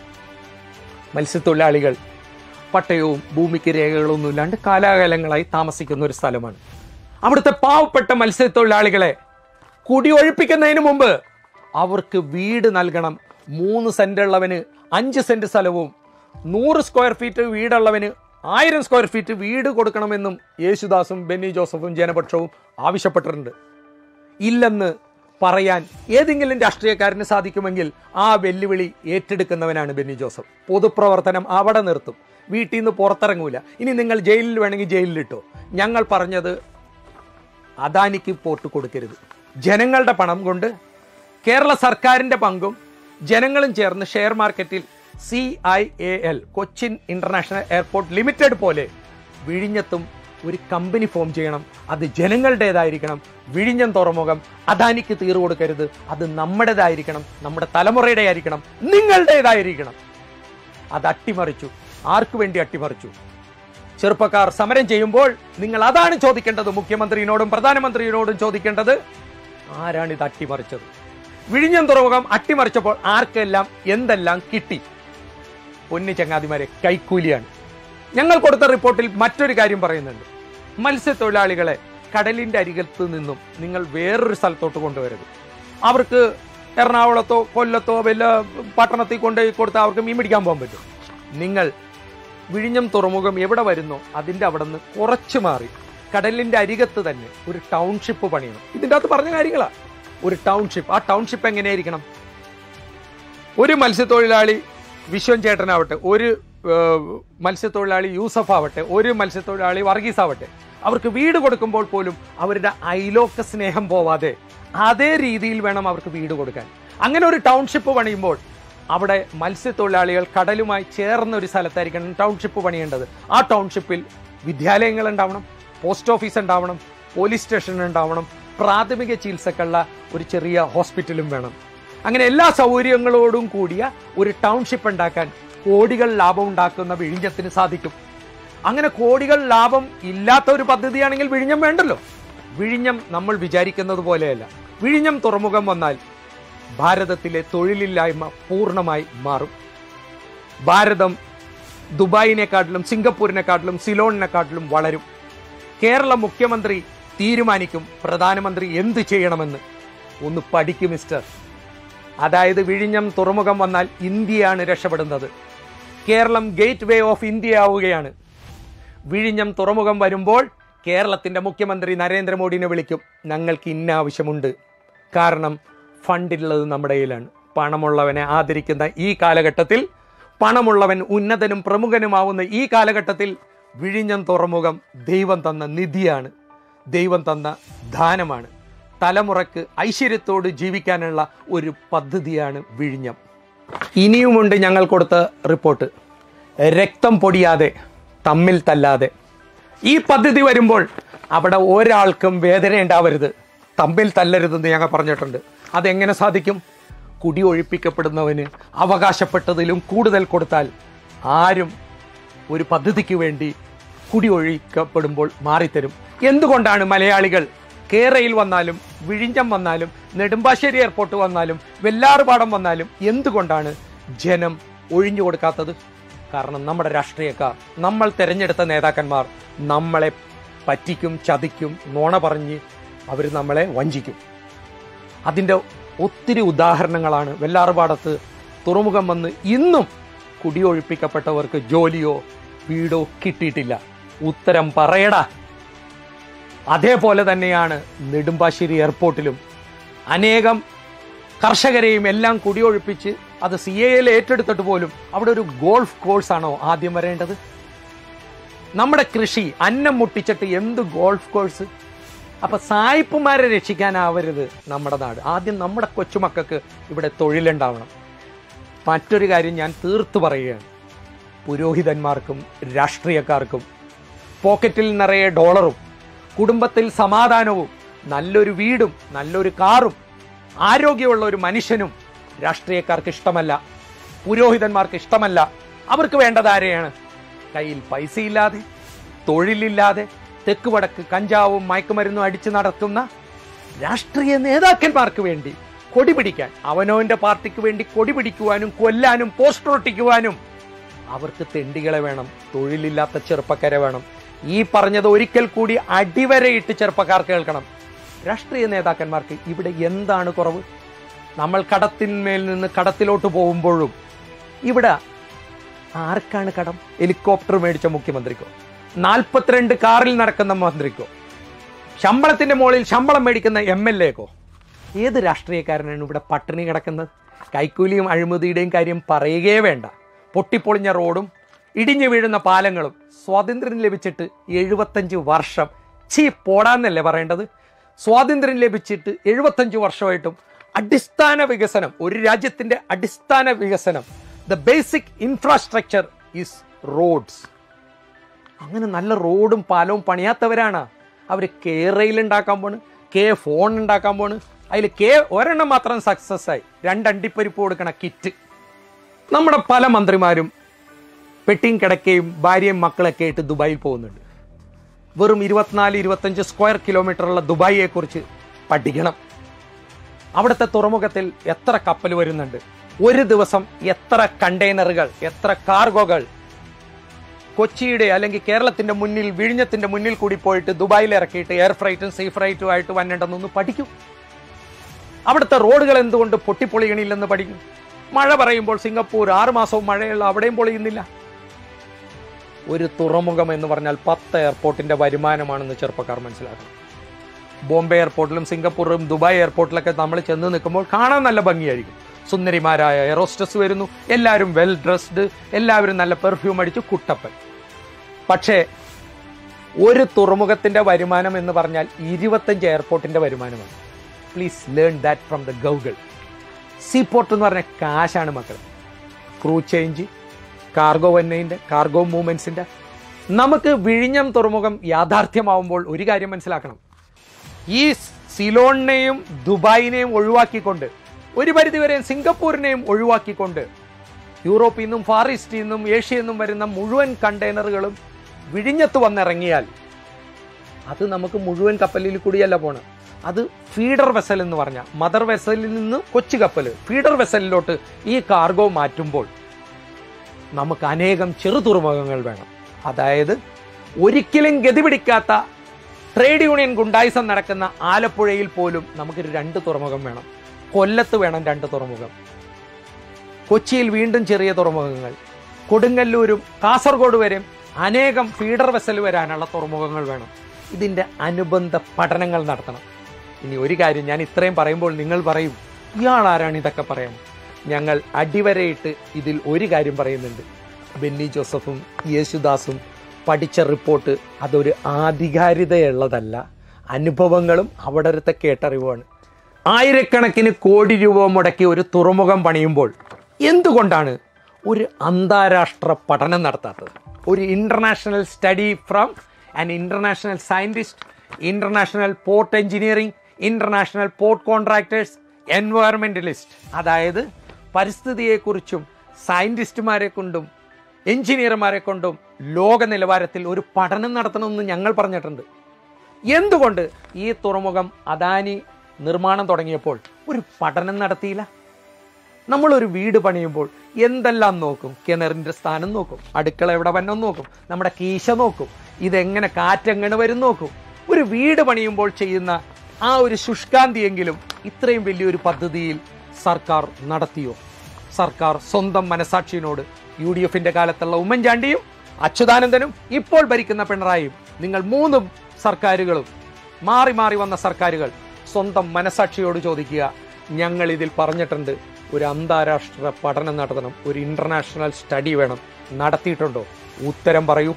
[SPEAKER 1] മത്സ്യത്തൊഴിലാളികൾ പട്ടയവും ഭൂമിക്ക് രേഖകളൊന്നും ഇല്ലാണ്ട് കാലാകാലങ്ങളായി താമസിക്കുന്ന ഒരു സ്ഥലമാണ് അവിടുത്തെ പാവപ്പെട്ട മത്സ്യത്തൊഴിലാളികളെ കുടിയൊഴിപ്പിക്കുന്നതിന് മുമ്പ് അവർക്ക് വീട് നൽകണം മൂന്ന് സെന്റ് ഉള്ളവന് അഞ്ച് സെന്റ് സ്ഥലവും നൂറ് സ്ക്വയർ ഫീറ്റ് വീടുള്ളവന് ആയിരം സ്ക്വയർ ഫീറ്റ് വീട് കൊടുക്കണമെന്നും യേശുദാസും ബെന്നി ജോസഫും ജനപക്ഷവും ആവശ്യപ്പെട്ടിട്ടുണ്ട് ഇല്ലെന്ന് പറയാൻ ഏതെങ്കിലും രാഷ്ട്രീയക്കാരന് സാധിക്കുമെങ്കിൽ ആ വെല്ലുവിളി ഏറ്റെടുക്കുന്നവനാണ് ബെന്നി ജോസഫ് പൊതുപ്രവർത്തനം അവിടെ നിർത്തും വീട്ടിൽ നിന്ന് പുറത്തിറങ്ങൂല ഇനി നിങ്ങൾ ജയിലിൽ വേണമെങ്കിൽ ജയിലിലിട്ടോ ഞങ്ങൾ പറഞ്ഞത് അദാനിക്ക് പോർട്ട് കൊടുക്കരുത് ജനങ്ങളുടെ പണം കൊണ്ട് കേരള സർക്കാരിന്റെ പങ്കും ജനങ്ങളും ചേർന്ന് ഷെയർ മാർക്കറ്റിൽ C I A L Cochin international airport limited പോലെ വിഴിഞ്ഞത്തും ഒരു കമ്പനി ഫോം ചെയ്യണം അത് ജനങ്ങളുടേതായിരിക്കണം വിഴിഞ്ഞം തുറമുഖം അദാനിക്ക് തീർ കൊടുക്കരുത് അത് നമ്മുടേതായിരിക്കണം നമ്മുടെ തലമുറയുടെ ആയിരിക്കണം നിങ്ങളുടേതായിരിക്കണം അത് അട്ടിമറിച്ചു ആർക്കു വേണ്ടി അട്ടിമറിച്ചു ചെറുപ്പക്കാർ സമരം ചെയ്യുമ്പോൾ നിങ്ങൾ അതാണ് ചോദിക്കേണ്ടത് മുഖ്യമന്ത്രിയോടും പ്രധാനമന്ത്രിയോടും ചോദിക്കേണ്ടത് ആരാണ് ഇത് അട്ടിമറിച്ചത് വിഴിഞ്ഞം തുറമുഖം അട്ടിമറിച്ചപ്പോൾ ആർക്കെല്ലാം എന്തെല്ലാം കിട്ടി പൊന്നു ചങ്ങാതിമാരെ കൈക്കൂലിയാണ് ഞങ്ങൾ കൊടുത്ത റിപ്പോർട്ടിൽ മറ്റൊരു കാര്യം പറയുന്നുണ്ട് മത്സ്യത്തൊഴിലാളികളെ കടലിന്റെ അരികത്ത് നിന്നും നിങ്ങൾ വേറൊരു സ്ഥലത്തോട്ട് കൊണ്ടുവരരുത് അവർക്ക് എറണാകുളത്തോ കൊല്ലത്തോ വല്ല പട്ടണത്തിൽ കൊണ്ടുപോയി കൊടുത്താൽ അവർക്ക് മീൻ പിടിക്കാൻ പോകാൻ പറ്റും നിങ്ങൾ വിഴിഞ്ഞം തുറമുഖം എവിടെ വരുന്നോ അതിന്റെ അവിടെ നിന്ന് കുറച്ച് മാറി കടലിന്റെ അരികത്ത് തന്നെ ഒരു ടൗൺഷിപ്പ് പണിയണം ഇതിന്റെ അകത്ത് പറഞ്ഞ കാര്യങ്ങളാ ഒരു ടൗൺഷിപ്പ് ആ ടൗൺഷിപ്പ് എങ്ങനെയായിരിക്കണം ഒരു മത്സ്യത്തൊഴിലാളി വിശ്വൻ ചേട്ടനാവട്ടെ ഒരു ഏഹ്, മത്സ്യത്തൊഴിലാളി യൂസഫ് ആവട്ടെ ഒരു മത്സ്യത്തൊഴിലാളി വർഗീസ് ആവട്ടെ അവർക്ക് വീട് കൊടുക്കുമ്പോൾ പോലും അവരുടെ അയലോക്ക സ്നേഹം പോവാതെ അതേ രീതിയിൽ വേണം അവർക്ക് വീട് കൊടുക്കാൻ അങ്ങനെ ഒരു ടൗൺഷിപ്പ് പണിയുമ്പോൾ അവിടെ മത്സ്യത്തൊഴിലാളികൾ കടലുമായി ചേർന്ന ഒരു സ്ഥലത്തായിരിക്കണം ടൗൺഷിപ്പ് പണിയേണ്ടത് ആ ടൗൺഷിപ്പിൽ വിദ്യാലയങ്ങൾ ഉണ്ടാവണം പോസ്റ്റ് ഓഫീസ് ഉണ്ടാവണം പോലീസ് സ്റ്റേഷൻ ഉണ്ടാവണം പ്രാഥമിക ചികിത്സക്കുള്ള ഒരു ചെറിയ ഹോസ്പിറ്റലും വേണം അങ്ങനെ എല്ലാ സൗകര്യങ്ങളോടും കൂടിയ ഒരു ടൗൺഷിപ്പ് ഉണ്ടാക്കാൻ കോടികൾ ലാഭം ഉണ്ടാക്കുന്ന വിഴിഞ്ഞത്തിന് സാധിക്കും അങ്ങനെ കോടികൾ ലാഭം ഇല്ലാത്ത ഒരു പദ്ധതിയാണെങ്കിൽ വിഴിഞ്ഞം വേണ്ടല്ലോ വിഴിഞ്ഞം നമ്മൾ വിചാരിക്കുന്നത് പോലെയല്ല വിഴിഞ്ഞം തുറമുഖം വന്നാൽ ഭാരതത്തിലെ തൊഴിലില്ലായ്മ പൂർണ്ണമായി മാറും ഭാരതം ദുബായിനെക്കാട്ടിലും സിംഗപ്പൂരിനെക്കാട്ടിലും സിലോണിനെക്കാട്ടിലും വളരും കേരള മുഖ്യമന്ത്രി തീരുമാനിക്കും പ്രധാനമന്ത്രി എന്ത് ചെയ്യണമെന്ന് ഒന്ന് പഠിക്കും മിസ്റ്റർ അതായത് വിഴിഞ്ഞം തുറമുഖം വന്നാൽ ഇന്ത്യയാണ് രക്ഷപ്പെടുന്നത് കേരളം ഗേറ്റ് വേ ഓഫ് ഇന്ത്യ ആവുകയാണ് വിഴിഞ്ഞം തുറമുഖം വരുമ്പോൾ കേരളത്തിന്റെ മുഖ്യമന്ത്രി നരേന്ദ്രമോദിനെ വിളിക്കും ഞങ്ങൾക്ക് ഇന്ന ആവശ്യമുണ്ട് കാരണം ഫണ്ടുള്ളത് നമ്മുടെ കയ്യിലാണ് പണമുള്ളവനെ ആദരിക്കുന്ന ഈ കാലഘട്ടത്തിൽ പണമുള്ളവൻ ഉന്നതനും പ്രമുഖനുമാവുന്ന ഈ കാലഘട്ടത്തിൽ വിഴിഞ്ഞം തുറമുഖം ദൈവം തന്ന നിധിയാണ് ദൈവം തന്ന ദാനമാണ് തലമുറക്ക് ഐശ്വര്യത്തോട് ജീവിക്കാനുള്ള ഒരു പദ്ധതിയാണ് വിഴിഞ്ഞം ഇനിയുമുണ്ട് ഞങ്ങൾ കൊടുത്ത റിപ്പോർട്ട് രക്തം പൊടിയാതെ തമ്മിൽ തല്ലാതെ ഈ പദ്ധതി വരുമ്പോൾ അവിടെ ഒരാൾക്കും വേദന ഉണ്ടാവരുത് തമ്മിൽ തല്ലരുതെന്ന് ഞങ്ങൾ പറഞ്ഞിട്ടുണ്ട് അതെങ്ങനെ സാധിക്കും കുടി ഒഴിപ്പിക്കപ്പെടുന്നവന് അവകാശപ്പെട്ടതിലും കൂടുതൽ കൊടുത്താൽ ആരും ഒരു പദ്ധതിക്ക് വേണ്ടി കുടി ഒഴിക്കപ്പെടുമ്പോൾ മാറിത്തരും എന്തുകൊണ്ടാണ് മലയാളികൾ കേരയിൽ വന്നാലും വിഴിഞ്ഞം വന്നാലും നെടുമ്പാശ്ശേരി എയർപോർട്ട് വന്നാലും വെല്ലാറുപാടം വന്നാലും എന്തുകൊണ്ടാണ് ജനം ഒഴിഞ്ഞു കൊടുക്കാത്തത് കാരണം നമ്മുടെ രാഷ്ട്രീയക്കാർ നമ്മൾ തിരഞ്ഞെടുത്ത നേതാക്കന്മാർ നമ്മളെ പറ്റിക്കും ചതിക്കും നോണ പറഞ്ഞ് അവർ നമ്മളെ വഞ്ചിക്കും അതിൻ്റെ ഒത്തിരി ഉദാഹരണങ്ങളാണ് വെല്ലാറുപാടത്ത് തുറമുഖം വന്ന് ഇന്നും കുടിയൊഴിപ്പിക്കപ്പെട്ടവർക്ക് ജോലിയോ വീടോ കിട്ടിയിട്ടില്ല ഉത്തരം പറയടാ അതേപോലെ തന്നെയാണ് നെടുമ്പാശ്ശേരി എയർപോർട്ടിലും അനേകം കർഷകരെയും എല്ലാം കുടിയൊഴിപ്പിച്ച് അത് സി എയിൽ ഏറ്റെടുത്തിട്ട് പോലും അവിടെ ഒരു ഗോൾഫ് കോഴ്സാണോ ആദ്യം വരേണ്ടത് നമ്മുടെ കൃഷി അന്നം മുട്ടിച്ചിട്ട് എന്ത് ഗോൾഫ് കോഴ്സ് അപ്പൊ സായിപ്പുമാരെ രക്ഷിക്കാനാവരുത് നമ്മുടെ നാട് ആദ്യം നമ്മുടെ കൊച്ചുമക്കൾക്ക് ഇവിടെ തൊഴിലുണ്ടാവണം മറ്റൊരു കാര്യം ഞാൻ തീർത്തു പറയുകയാണ് പുരോഹിതന്മാർക്കും രാഷ്ട്രീയക്കാർക്കും പോക്കറ്റിൽ നിറയെ ഡോളറും കുടുംബത്തിൽ സമാധാനവും നല്ലൊരു വീടും നല്ലൊരു കാറും ആരോഗ്യമുള്ള ഒരു മനുഷ്യനും രാഷ്ട്രീയക്കാർക്ക് ഇഷ്ടമല്ല പുരോഹിതന്മാർക്ക് ഇഷ്ടമല്ല അവർക്ക് വേണ്ടത് ആരെയാണ് കയ്യിൽ പൈസയില്ലാതെ തൊഴിലില്ലാതെ തെക്ക് വടക്ക് കഞ്ചാവും മയക്കുമരുന്നും അടിച്ചു നടത്തുന്ന രാഷ്ട്രീയ നേതാക്കന്മാർക്ക് വേണ്ടി കൊടി പിടിക്കാൻ അവനവന്റെ പാർട്ടിക്ക് വേണ്ടി കൊടി പിടിക്കുവാനും കൊല്ലാനും പോസ്റ്റർ ഒട്ടിക്കുവാനും അവർക്ക് തെണ്ടികളെ വേണം തൊഴിലില്ലാത്ത ചെറുപ്പക്കാരെ വേണം ഈ പറഞ്ഞത് ഒരിക്കൽ കൂടി അടിവരയിട്ട് ചെറുപ്പക്കാർ കേൾക്കണം രാഷ്ട്രീയ നേതാക്കന്മാർക്ക് ഇവിടെ എന്താണ് കുറവ് നമ്മൾ കടത്തിന്മേൽ നിന്ന് കടത്തിലോട്ട് പോകുമ്പോഴും ഇവിടെ ആർക്കാണ് കടം ഹെലികോപ്റ്റർ മേടിച്ച മുഖ്യമന്ത്രിക്കോ നാൽപ്പത്തിരണ്ട് കാറിൽ നടക്കുന്ന മന്ത്രിക്കോ ശമ്പളത്തിന്റെ മുകളിൽ ശമ്പളം മേടിക്കുന്ന എം എൽ എക്കോ ഏത് രാഷ്ട്രീയക്കാരനാണ് ഇവിടെ പട്ടിണി കിടക്കുന്നത് കൈക്കൂലിയും അഴിമതിയുടെയും കാര്യം പറയുകയേ വേണ്ട പൊട്ടിപ്പൊളിഞ്ഞ റോഡും ഇടിഞ്ഞു വീഴുന്ന പാലങ്ങളും സ്വാതന്ത്ര്യം ലഭിച്ചിട്ട് എഴുപത്തഞ്ച് വർഷം ചീ പോടാന്നല്ലേ പറയേണ്ടത് സ്വാതന്ത്ര്യം ലഭിച്ചിട്ട് എഴുപത്തഞ്ച് വർഷമായിട്ടും അടിസ്ഥാന വികസനം ഒരു രാജ്യത്തിന്റെ അടിസ്ഥാന വികസനം the basic infrastructure is roads അങ്ങനെ നല്ല റോഡും പാലവും പണിയാത്തവരാണ് അവർ കെ റെയിൽ ഉണ്ടാക്കാൻ പോണ് കെ ഫോൺ ഉണ്ടാക്കാൻ പോണ് അതിൽ കെ ഒരെണ്ണം മാത്രം സക്സസ് ആയി രണ്ട് അണ്ടിപ്പരിപ്പ് കൊടുക്കണ കിറ്റ് നമ്മുടെ പല മന്ത്രിമാരും പെട്ടിയും കിടക്കയും ഭാര്യയും മക്കളൊക്കെ ആയിട്ട് ദുബായിൽ പോകുന്നുണ്ട് വെറും ഇരുപത്തിനാല് ഇരുപത്തഞ്ച് സ്ക്വയർ കിലോമീറ്ററുള്ള ദുബായിയെ കുറിച്ച് പഠിക്കണം അവിടുത്തെ തുറമുഖത്തിൽ എത്ര കപ്പൽ വരുന്നുണ്ട് ഒരു ദിവസം എത്ര കണ്ടെയ്നറുകൾ എത്ര കാർഗോകൾ കൊച്ചിയുടെ അല്ലെങ്കിൽ കേരളത്തിന്റെ മുന്നിൽ വിഴിഞ്ഞത്തിന്റെ മുന്നിൽ കൂടി പോയിട്ട് ദുബായിൽ ഇറക്കിയിട്ട് എയർ ഫ്രൈറ്റും സീ ഫ്രൈറ്റും ആയിട്ട് വന്നിട്ടുണ്ടെന്നൊന്ന് പഠിക്കും അവിടുത്തെ റോഡുകൾ എന്തുകൊണ്ട് പൊട്ടിപ്പൊളിയണില്ലെന്ന് പഠിക്കും മഴ പറയുമ്പോൾ സിംഗപ്പൂർ ആറ് മാസവും മഴയുള്ള അവിടെയും പൊളിയുന്നില്ല ഒരു തുറമുഖം എന്ന് പറഞ്ഞാൽ പത്ത് എയർപോർട്ടിന്റെ വരുമാനമാണെന്ന് ചെറുപ്പക്കാർ മനസ്സിലാക്കണം ബോംബെ എയർപോർട്ടിലും സിംഗപ്പൂറിലും ദുബായ് എയർപോർട്ടിലൊക്കെ നമ്മൾ ചെന്ന് നിൽക്കുമ്പോൾ കാണാൻ നല്ല ഭംഗിയായിരിക്കും സുന്ദരിമാരായ എയറോസ്റ്റസ് വരുന്നു എല്ലാവരും വെൽ ഡ്രസ്ഡ് എല്ലാവരും നല്ല പെർഫ്യൂം അടിച്ചു കുട്ടപ്പൻ പക്ഷേ ഒരു തുറമുഖത്തിന്റെ വരുമാനം എന്ന് പറഞ്ഞാൽ ഇരുപത്തഞ്ച് എയർപോർട്ടിന്റെ വരുമാനമാണ് please learn that from the Google sea port എന്ന് പറഞ്ഞ കാശാണ് മക്കൾ ക്രൂ ചേഞ്ച് കാർഗോ വന്നതിൻ്റെ കാർഗോ മൂവ്മെന്റ്സിന്റെ നമുക്ക് വിഴിഞ്ഞം തുറമുഖം യാഥാർത്ഥ്യമാവുമ്പോൾ ഒരു കാര്യം മനസ്സിലാക്കണം ഈ സിലോണിനെയും ദുബായിനെയും ഒഴിവാക്കിക്കൊണ്ട് ഒരു പരിധിവരെ സിംഗപ്പൂരിനെയും ഒഴിവാക്കിക്കൊണ്ട് യൂറോപ്പിൽ നിന്നും ഫാർ ഈസ്റ്റിൽ നിന്നും ഏഷ്യയിൽ നിന്നും വരുന്ന മുഴുവൻ കണ്ടെയ്നറുകളും വിഴിഞ്ഞത്ത് വന്നിറങ്ങിയാൽ അത് നമുക്ക് മുഴുവൻ കപ്പലിൽ കൂടിയല്ല പോണ് അത് ഫീഡർ വെസൽ എന്ന് പറഞ്ഞ മദർ വെസലിൽ നിന്ന് കൊച്ചു കപ്പൽ ഫീഡർ വെസലിലോട്ട് ഈ കാർഗോ മാറ്റുമ്പോൾ നമുക്ക് അനേകം ചെറു തുറമുഖങ്ങൾ വേണം അതായത് ഒരിക്കലും ഗതി പിടിക്കാത്ത ട്രേഡ് യൂണിയൻ ഗുണ്ടായിസം നടക്കുന്ന ആലപ്പുഴയിൽ പോലും നമുക്കൊരു രണ്ട് തുറമുഖം വേണം കൊല്ലത്ത് വേണം രണ്ട് തുറമുഖം കൊച്ചിയിൽ വീണ്ടും ചെറിയ തുറമുഖങ്ങൾ കൊടുങ്ങല്ലൂരും കാസർഗോഡ് വരെയും അനേകം ഫീഡർ വെസൽ വരാനുള്ള തുറമുഖങ്ങൾ വേണം ഇതിന്റെ അനുബന്ധ പഠനങ്ങൾ നടത്തണം ഇനി ഒരു കാര്യം ഞാൻ ഇത്രയും പറയുമ്പോൾ നിങ്ങൾ പറയും ഇയാൾ ആരാണ് ഇതൊക്കെ പറയാൻ ഞങ്ങൾ അടിവരയിട്ട് ഇതിൽ ഒരു കാര്യം പറയുന്നുണ്ട് ബെന്നി ജോസഫും യേശുദാസും പഠിച്ച റിപ്പോർട്ട് അതൊരു ആധികാരികതയുള്ളതല്ല അനുഭവങ്ങളും അവിടത്തെ കേട്ടറിവുമാണ് ആയിരക്കണക്കിന് കോടി രൂപ മുടക്കി ഒരു തുറമുഖം പണിയുമ്പോൾ എന്തുകൊണ്ടാണ് ഒരു അന്താരാഷ്ട്ര പഠനം നടത്താത്തത് ഒരു international study from an international scientist international port engineering international port contractors environmentalist അതായത് പരിസ്ഥിതിയെക്കുറിച്ചും സയന്റിസ്റ്റുമാരെ കൊണ്ടും എഞ്ചിനീയർമാരെ കൊണ്ടും ലോക നിലവാരത്തിൽ ഒരു പഠനം നടത്തണമെന്ന് ഞങ്ങൾ പറഞ്ഞിട്ടുണ്ട് എന്തുകൊണ്ട് ഈ തുറമുഖം അദാനി നിർമ്മാണം തുടങ്ങിയപ്പോൾ ഒരു പഠനം നടത്തിയില്ല നമ്മളൊരു വീട് പണിയുമ്പോൾ എന്തെല്ലാം നോക്കും കിണറിന്റെ സ്ഥാനം നോക്കും അടുക്കള എവിടെ വന്നം നോക്കും നമ്മുടെ കീശ നോക്കും ഇതെങ്ങനെ കാറ്റെങ്ങനെ വരും നോക്കും ഒരു വീട് പണിയുമ്പോൾ ചെയ്യുന്ന ആ ഒരു ശുഷ്കാന്തിയെങ്കിലും ഇത്രയും വലിയൊരു പദ്ധതിയിൽ സർക്കാർ നടത്തിയോ സർക്കാർ സ്വന്തം മനസാക്ഷിയിനോട് യു ഡി എഫിന്റെ കാലത്തുള്ള ഉമ്മൻചാണ്ടിയും അച്യുതാനന്ദനും ഇപ്പോൾ ഭരിക്കുന്ന പിണറായിയും നിങ്ങൾ മൂന്ന് സർക്കാരുകളും മാറി മാറി വന്ന സർക്കാരുകൾ സ്വന്തം മനസാക്ഷിയോട് ചോദിക്കുക ഞങ്ങൾ ഇതിൽ പറഞ്ഞിട്ടുണ്ട് ഒരു അന്താരാഷ്ട്ര പഠനം നടത്തണം ഒരു ഇന്റർനാഷണൽ സ്റ്റഡി വേണം നടത്തിയിട്ടുണ്ടോ ഉത്തരം പറയൂ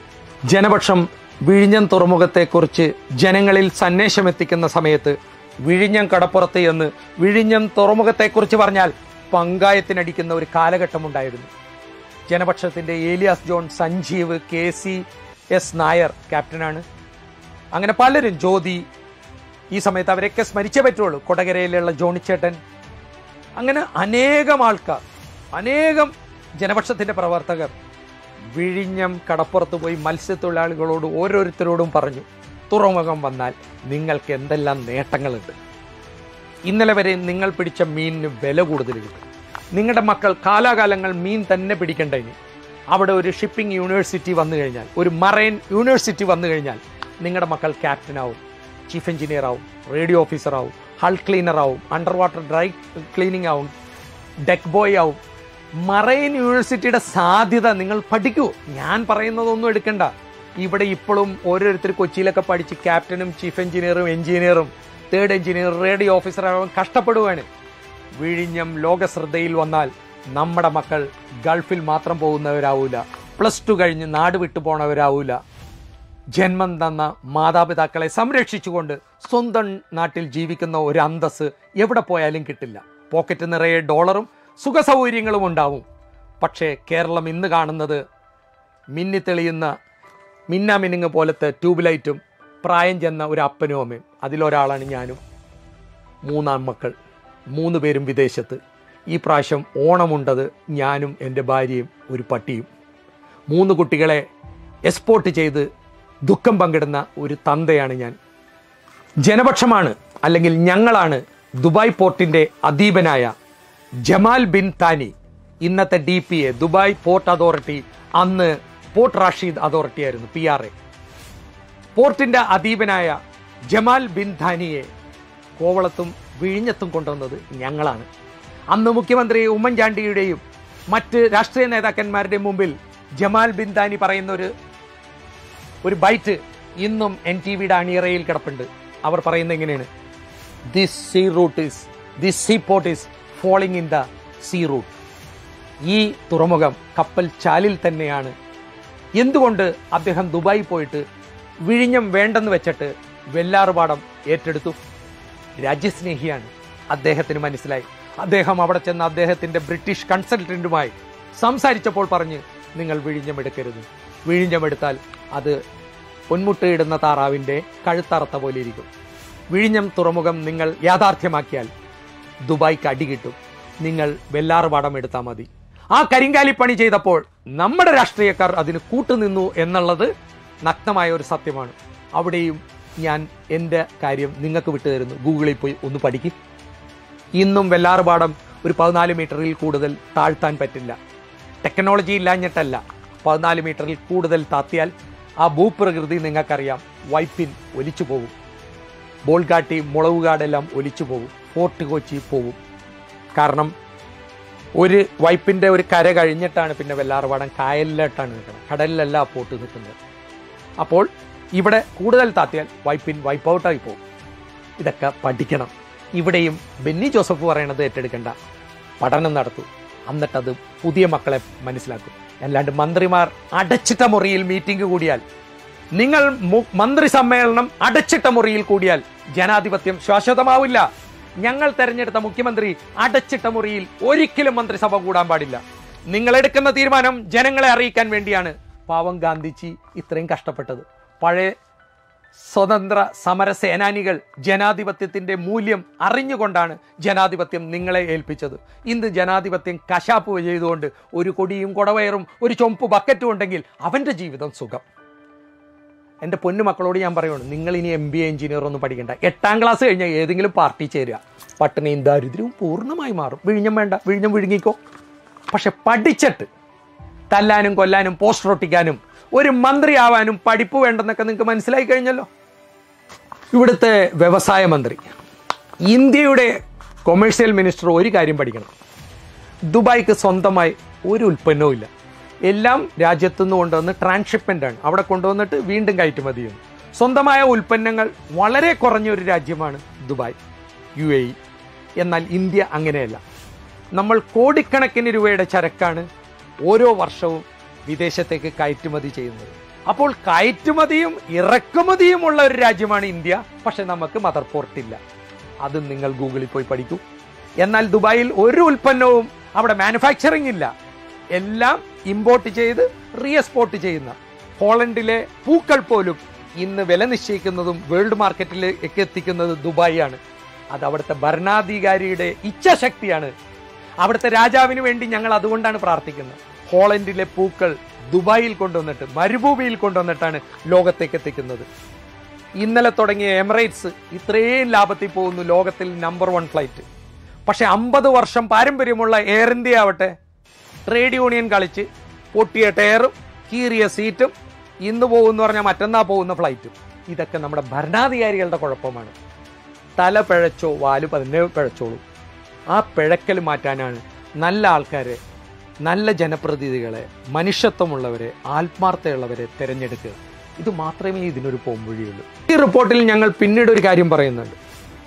[SPEAKER 1] ജനപക്ഷം വിഴിഞ്ഞം തുറമുഖത്തെക്കുറിച്ച് ജനങ്ങളിൽ സന്ദേശം എത്തിക്കുന്ന സമയത്ത് വിഴിഞ്ഞം കടപ്പുറത്ത് എന്ന് വിഴിഞ്ഞം തുറമുഖത്തെക്കുറിച്ച് പറഞ്ഞാൽ പങ്കായത്തിനടിക്കുന്ന ഒരു കാലഘട്ടമുണ്ടായിരുന്നു ജനപക്ഷത്തിന്റെ Elias John Sanjeev K C S Nair ക്യാപ്റ്റനാണ് അങ്ങനെ പലരും ജ്യോതി ഈ സമയത്ത് അവരെയൊക്കെ സ്മരിച്ചേ പറ്റുള്ളൂ കൊടകരയിലുള്ള ജോണിച്ചേട്ടൻ അങ്ങനെ അനേകം ആൾക്കാർ അനേകം ജനപക്ഷത്തിന്റെ പ്രവർത്തകർ വിഴിഞ്ഞം കടപ്പുറത്ത് പോയി മത്സ്യത്തൊഴിലാളികളോട് ഓരോരുത്തരോടും പറഞ്ഞു തുറമുഖം വന്നാൽ നിങ്ങൾക്ക് എന്തെല്ലാം നേട്ടങ്ങളുണ്ട് ഇന്നലെ വരെ നിങ്ങൾ പിടിച്ച മീനിന് വില കൂടുതൽ കിട്ടും നിങ്ങളുടെ മക്കൾ കാലാകാലങ്ങൾ മീൻ തന്നെ പിടിക്കേണ്ട ഇനി അവിടെ ഒരു ഷിപ്പിംഗ് യൂണിവേഴ്സിറ്റി വന്നു കഴിഞ്ഞാൽ ഒരു മറൈൻ യൂണിവേഴ്സിറ്റി വന്നു കഴിഞ്ഞാൽ നിങ്ങളുടെ മക്കൾ ക്യാപ്റ്റൻ ആവും ചീഫ് എഞ്ചിനീയർ ആവും റേഡിയോ ഓഫീസർ ആവും ഹൾ ക്ലീനർ ആവും അണ്ടർ വാട്ടർ ഡ്രൈ ക്ലീനിങ് ആവും ഡെക്ക് ബോയ് ആവും മറൈൻ യൂണിവേഴ്സിറ്റിയുടെ സാധ്യത നിങ്ങൾ പഠിക്കൂ ഞാൻ പറയുന്നതൊന്നും എടുക്കണ്ട ഇവിടെ ഇപ്പോഴും ഓരോരുത്തർ കൊച്ചിയിലൊക്കെ പഠിച്ച് ക്യാപ്റ്റനും ചീഫ് എഞ്ചിനീയറും എഞ്ചിനീയറും തേർഡ് എഞ്ചിനീയർ റേഡിയോ ഓഫീസറാവാൻ കഷ്ടപ്പെടുവാണ് വിഴിഞ്ഞം ലോകശ്രദ്ധയിൽ വന്നാൽ നമ്മുടെ മക്കൾ ഗൾഫിൽ മാത്രം പോകുന്നവരാവൂല പ്ലസ് ടു കഴിഞ്ഞ് നാട് വിട്ടു പോണവരാവൂല ജന്മം തന്ന മാതാപിതാക്കളെ സംരക്ഷിച്ചുകൊണ്ട് സ്വന്തം നാട്ടിൽ ജീവിക്കുന്ന ഒരു അന്തസ് എവിടെ പോയാലും കിട്ടില്ല പോക്കറ്റ് നിറയെ ഡോളറും സുഖസൗകര്യങ്ങളും ഉണ്ടാവും പക്ഷേ കേരളം ഇന്ന് കാണുന്നത് മിന്നിത്തെളിയുന്ന മിന്നാമിനുങ്ങ് പോലത്തെ ട്യൂബ് ലൈറ്റും പ്രായം ചെന്ന ഒരു അപ്പനും അമ്മയും അതിലൊരാളാണ് ഞാനും മൂന്നാം മക്കൾ മൂന്ന് പേരും വിദേശത്ത് ഈ പ്രാവശ്യം ഓണമുണ്ടത് ഞാനും എൻ്റെ ഭാര്യയും ഒരു പട്ടിയും മൂന്ന് കുട്ടികളെ എക്സ്പോർട്ട് ചെയ്ത് ദുഃഖം പങ്കിടുന്ന ഒരു തന്തയാണ് ഞാൻ ജനപക്ഷമാണ് അല്ലെങ്കിൽ ഞങ്ങളാണ് ദുബായ് പോർട്ടിന്റെ അധീപനായ ജമാൽ ബിൻ താനി ഇന്നത്തെ D P A Dubai port authority അന്ന് പോർട്ട് റാഷീദ് അതോറിറ്റി ആയിരുന്നു പി ആർ എ പോർട്ടിന്റെ അധീപനായ ജമാൽ ബിൻ ധാനിയെ കോവളത്തും വിഴിഞ്ഞത്തും കൊണ്ടുവന്നത് ഞങ്ങളാണ് അന്ന് മുഖ്യമന്ത്രി ഉമ്മൻചാണ്ടിയുടെയും മറ്റ് രാഷ്ട്രീയ നേതാക്കന്മാരുടെയും മുമ്പിൽ ജമാൽ ബിൻ ധാനി പറയുന്ന ഒരു ഒരു ബൈറ്റ് ഇന്നും എൻ ടി വിയുടെ അണിയറയിൽ കിടപ്പുണ്ട് അവർ പറയുന്നത് എങ്ങനെയാണ് this sea route is this sea port is falling in the sea route ഈ തുറമുഖം കപ്പൽ ചാലിൽ തന്നെയാണ് എന്തുകൊണ്ട് അദ്ദേഹം ദുബായി പോയിട്ട് വിഴിഞ്ഞം വേണ്ടെന്ന് വെച്ചിട്ട് വെള്ളാറുപാടം ഏറ്റെടുത്തു രാജ്യസ്നേഹിയാണ് അദ്ദേഹത്തിന് മനസ്സിലായി അദ്ദേഹം അവിടെ ചെന്ന് അദ്ദേഹത്തിന്റെ ബ്രിട്ടീഷ് കൺസൾട്ടന്റുമായി സംസാരിച്ചപ്പോൾ പറഞ്ഞ് നിങ്ങൾ വിഴിഞ്ഞം എടുക്കരുത് വിഴിഞ്ഞം എടുത്താൽ അത് പൊന്മുട്ടയിടുന്ന താറാവിന്റെ കഴുത്തറത്ത പോലെ ഇരിക്കും വിഴിഞ്ഞം തുറമുഖം നിങ്ങൾ യാഥാർത്ഥ്യമാക്കിയാൽ ദുബായ്ക്ക് അടി കിട്ടും നിങ്ങൾ വെള്ളാറുപാടം എടുത്താൽ മതി ആ കരിങ്കാലി പണി ചെയ്തപ്പോൾ നമ്മുടെ രാഷ്ട്രീയക്കാർ അതിന് കൂട്ടുനിന്നു എന്നുള്ളത് നഗ്നമായ ഒരു സത്യമാണ് അവിടെയും ഞാൻ എൻ്റെ കാര്യം നിങ്ങൾക്ക് വിട്ടുതരുന്നു ഗൂഗിളിൽ പോയി ഒന്ന് പഠിക്കും ഇന്നും വെള്ളാറുപാടം ഒരു പതിനാല് മീറ്ററിൽ കൂടുതൽ താഴ്ത്താൻ പറ്റില്ല ടെക്നോളജി ഇല്ലാഞ്ഞിട്ടല്ല പതിനാല് മീറ്ററിൽ കൂടുതൽ താത്തിയാൽ ആ ഭൂപ്രകൃതി നിങ്ങൾക്കറിയാം വൈപ്പിൻ ഒലിച്ചു പോകും ബോൾഗാട്ടി മുളവുകാടെല്ലാം ഒലിച്ചു പോകും ഫോർട്ട് കൊച്ചി പോകും കാരണം ഒരു വൈപ്പിന്റെ ഒരു കര കഴിഞ്ഞിട്ടാണ് പിന്നെ വെള്ളാറുപാടം കായലിലോട്ടാണ് നിൽക്കുന്നത് കടലിലല്ല ആ പോട്ട് നിൽക്കുന്നത് അപ്പോൾ ഇവിടെ കൂടുതൽ താത്തിയാൽ വൈപ്പിൻ വൈപ്പ് ഔട്ടായി പോകും ഇതൊക്കെ പഠിക്കണം ഇവിടെയും ബെന്നി ജോസഫ് പറയണത് ഏറ്റെടുക്കണ്ട പഠനം നടത്തൂ എന്നിട്ടത് പുതിയ മക്കളെ മനസ്സിലാക്കും അല്ലാണ്ട് മന്ത്രിമാർ അടച്ചിട്ട മുറിയിൽ മീറ്റിംഗ് കൂടിയാൽ നിങ്ങൾ മു- മന്ത്രി സമ്മേളനം അടച്ചിട്ട മുറിയിൽ കൂടിയാൽ ജനാധിപത്യം ശാശ്വതമാവില്ല ഞങ്ങൾ തെരഞ്ഞെടുത്ത മുഖ്യമന്ത്രി അടച്ചിട്ട മുറിയിൽ ഒരിക്കലും മന്ത്രിസഭ കൂടാൻ പാടില്ല നിങ്ങൾ എടുക്കുന്ന തീരുമാനം ജനങ്ങളെ അറിയിക്കാൻ വേണ്ടിയാണ് പാവം ഗാന്ധിജി ഇത്രയും കഷ്ടപ്പെട്ടത് പഴയ സ്വതന്ത്ര സമര സേനാനികൾ ജനാധിപത്യത്തിന്റെ മൂല്യം അറിഞ്ഞുകൊണ്ടാണ് ജനാധിപത്യം നിങ്ങളെ ഏൽപ്പിച്ചത് ഇന്ന് ജനാധിപത്യം കശാപ്പ് ചെയ്തുകൊണ്ട് ഒരു കൊടിയും കൊടവയറും ഒരു ചൊമ്പ് ബക്കറ്റും ഉണ്ടെങ്കിൽ അവന്റെ ജീവിതം സുഖം എൻ്റെ പൊന്നു മക്കളോട് ഞാൻ പറയുന്നു നിങ്ങൾ ഇനി എം ബി എ എഞ്ചിനീയർ ഒന്നും പഠിക്കണ്ട എട്ടാം ക്ലാസ് കഴിഞ്ഞാൽ ഏതെങ്കിലും പാർട്ടി ചേരുക പട്ടിണിയും ദാരിദ്ര്യവും പൂർണ്ണമായി മാറും വിഴിഞ്ഞം വേണ്ട വിഴിഞ്ഞം വിഴുങ്ങിക്കോ പക്ഷെ പഠിച്ചിട്ട് തല്ലാനും കൊല്ലാനും പോസ്റ്റർ ഒട്ടിക്കാനും ഒരു മന്ത്രിയാവാനും പഠിപ്പ് വേണ്ടെന്നൊക്കെ നിങ്ങൾക്ക് മനസ്സിലായി കഴിഞ്ഞല്ലോ ഇവിടുത്തെ വ്യവസായ മന്ത്രി ഇന്ത്യയുടെ കൊമേഴ്സ്യൽ മിനിസ്റ്റർ ഒരു കാര്യം പഠിക്കണം ദുബായ്ക്ക് സ്വന്തമായി ഒരു ഉൽപ്പന്നവും ഇല്ല എല്ലാം രാജ്യത്തുനിന്ന് കൊണ്ടുവന്ന് ട്രാൻസ്ഷിപ്മെന്റ് ആണ് അവിടെ കൊണ്ടുവന്നിട്ട് വീണ്ടും കയറ്റുമതി ചെയ്യുന്നു സ്വന്തമായ ഉൽപ്പന്നങ്ങൾ വളരെ കുറഞ്ഞ ഒരു രാജ്യമാണ് ദുബായ് യു എ ഇ എന്നാൽ ഇന്ത്യ അങ്ങനെയല്ല നമ്മൾ കോടിക്കണക്കിന് രൂപയുടെ ചരക്കാണ് ഓരോ വർഷവും വിദേശത്തേക്ക് കയറ്റുമതി ചെയ്യുന്നത് അപ്പോൾ കയറ്റുമതിയും ഇറക്കുമതിയും ഉള്ള ഒരു രാജ്യമാണ് ഇന്ത്യ പക്ഷെ നമുക്ക് മദർ പോർട്ട് ഇല്ല അത് നിങ്ങൾ ഗൂഗിളിൽ പോയി പഠിക്കൂ എന്നാൽ ദുബായിൽ ഒരു ഉൽപ്പന്നവും അവിടെ മാനുഫാക്ചറിംഗ് ഇല്ല എല്ലാം ഇമ്പോർട്ട് ചെയ്ത് റീഎക്സ്പോർട്ട് ചെയ്യുന്ന ഹോളണ്ടിലെ പൂക്കൾ പോലും ഇന്ന് വില നിശ്ചയിക്കുന്നതും വേൾഡ് മാർക്കറ്റിലേക്ക് എത്തിക്കുന്നത് ദുബായി ആണ് അത് അവിടുത്തെ ഭരണാധികാരിയുടെ ഇച്ഛാശക്തിയാണ് അവിടുത്തെ രാജാവിന് വേണ്ടി ഞങ്ങൾ അതുകൊണ്ടാണ് പ്രാർത്ഥിക്കുന്നത് ഹോളണ്ടിലെ പൂക്കൾ ദുബായിൽ കൊണ്ടുവന്നിട്ട് മരുഭൂമിയിൽ കൊണ്ടുവന്നിട്ടാണ് ലോകത്തേക്ക് എത്തിക്കുന്നത് ഇന്നലെ തുടങ്ങിയ എമിറേറ്റ്സ് ഇത്രയും ലാഭത്തിൽ പോകുന്നു ലോകത്തിൽ നമ്പർ വൺ ഫ്ലൈറ്റ് പക്ഷെ അമ്പത് വർഷം പാരമ്പര്യമുള്ള എയർ ഇന്ത്യ ആവട്ടെ ട്രേഡ് യൂണിയൻ കളിച്ച് പൊട്ടിയ ടയറും കീറിയ സീറ്റും ഇന്ന് പോകുമെന്ന് പറഞ്ഞാൽ മറ്റന്നാ പോകുന്ന ഫ്ലൈറ്റും ഇതൊക്കെ നമ്മുടെ ഭരണാധികാരികളുടെ കുഴപ്പമാണ് തല പിഴച്ചോ വാല് പതിനെ പിഴച്ചോളൂ ആ പിഴക്കൽ മാറ്റാനാണ് നല്ല ആൾക്കാരെ നല്ല ജനപ്രതിനിധികളെ മനുഷ്യത്വമുള്ളവരെ ആത്മാർത്ഥതയുള്ളവരെ തിരഞ്ഞെടുക്കുക ഇത് മാത്രമേ ഇതിനൊരു പോംവഴിയുള്ളൂ ഈ റിപ്പോർട്ടിൽ ഞങ്ങൾ പിന്നീട് ഒരു കാര്യം പറയുന്നുണ്ട്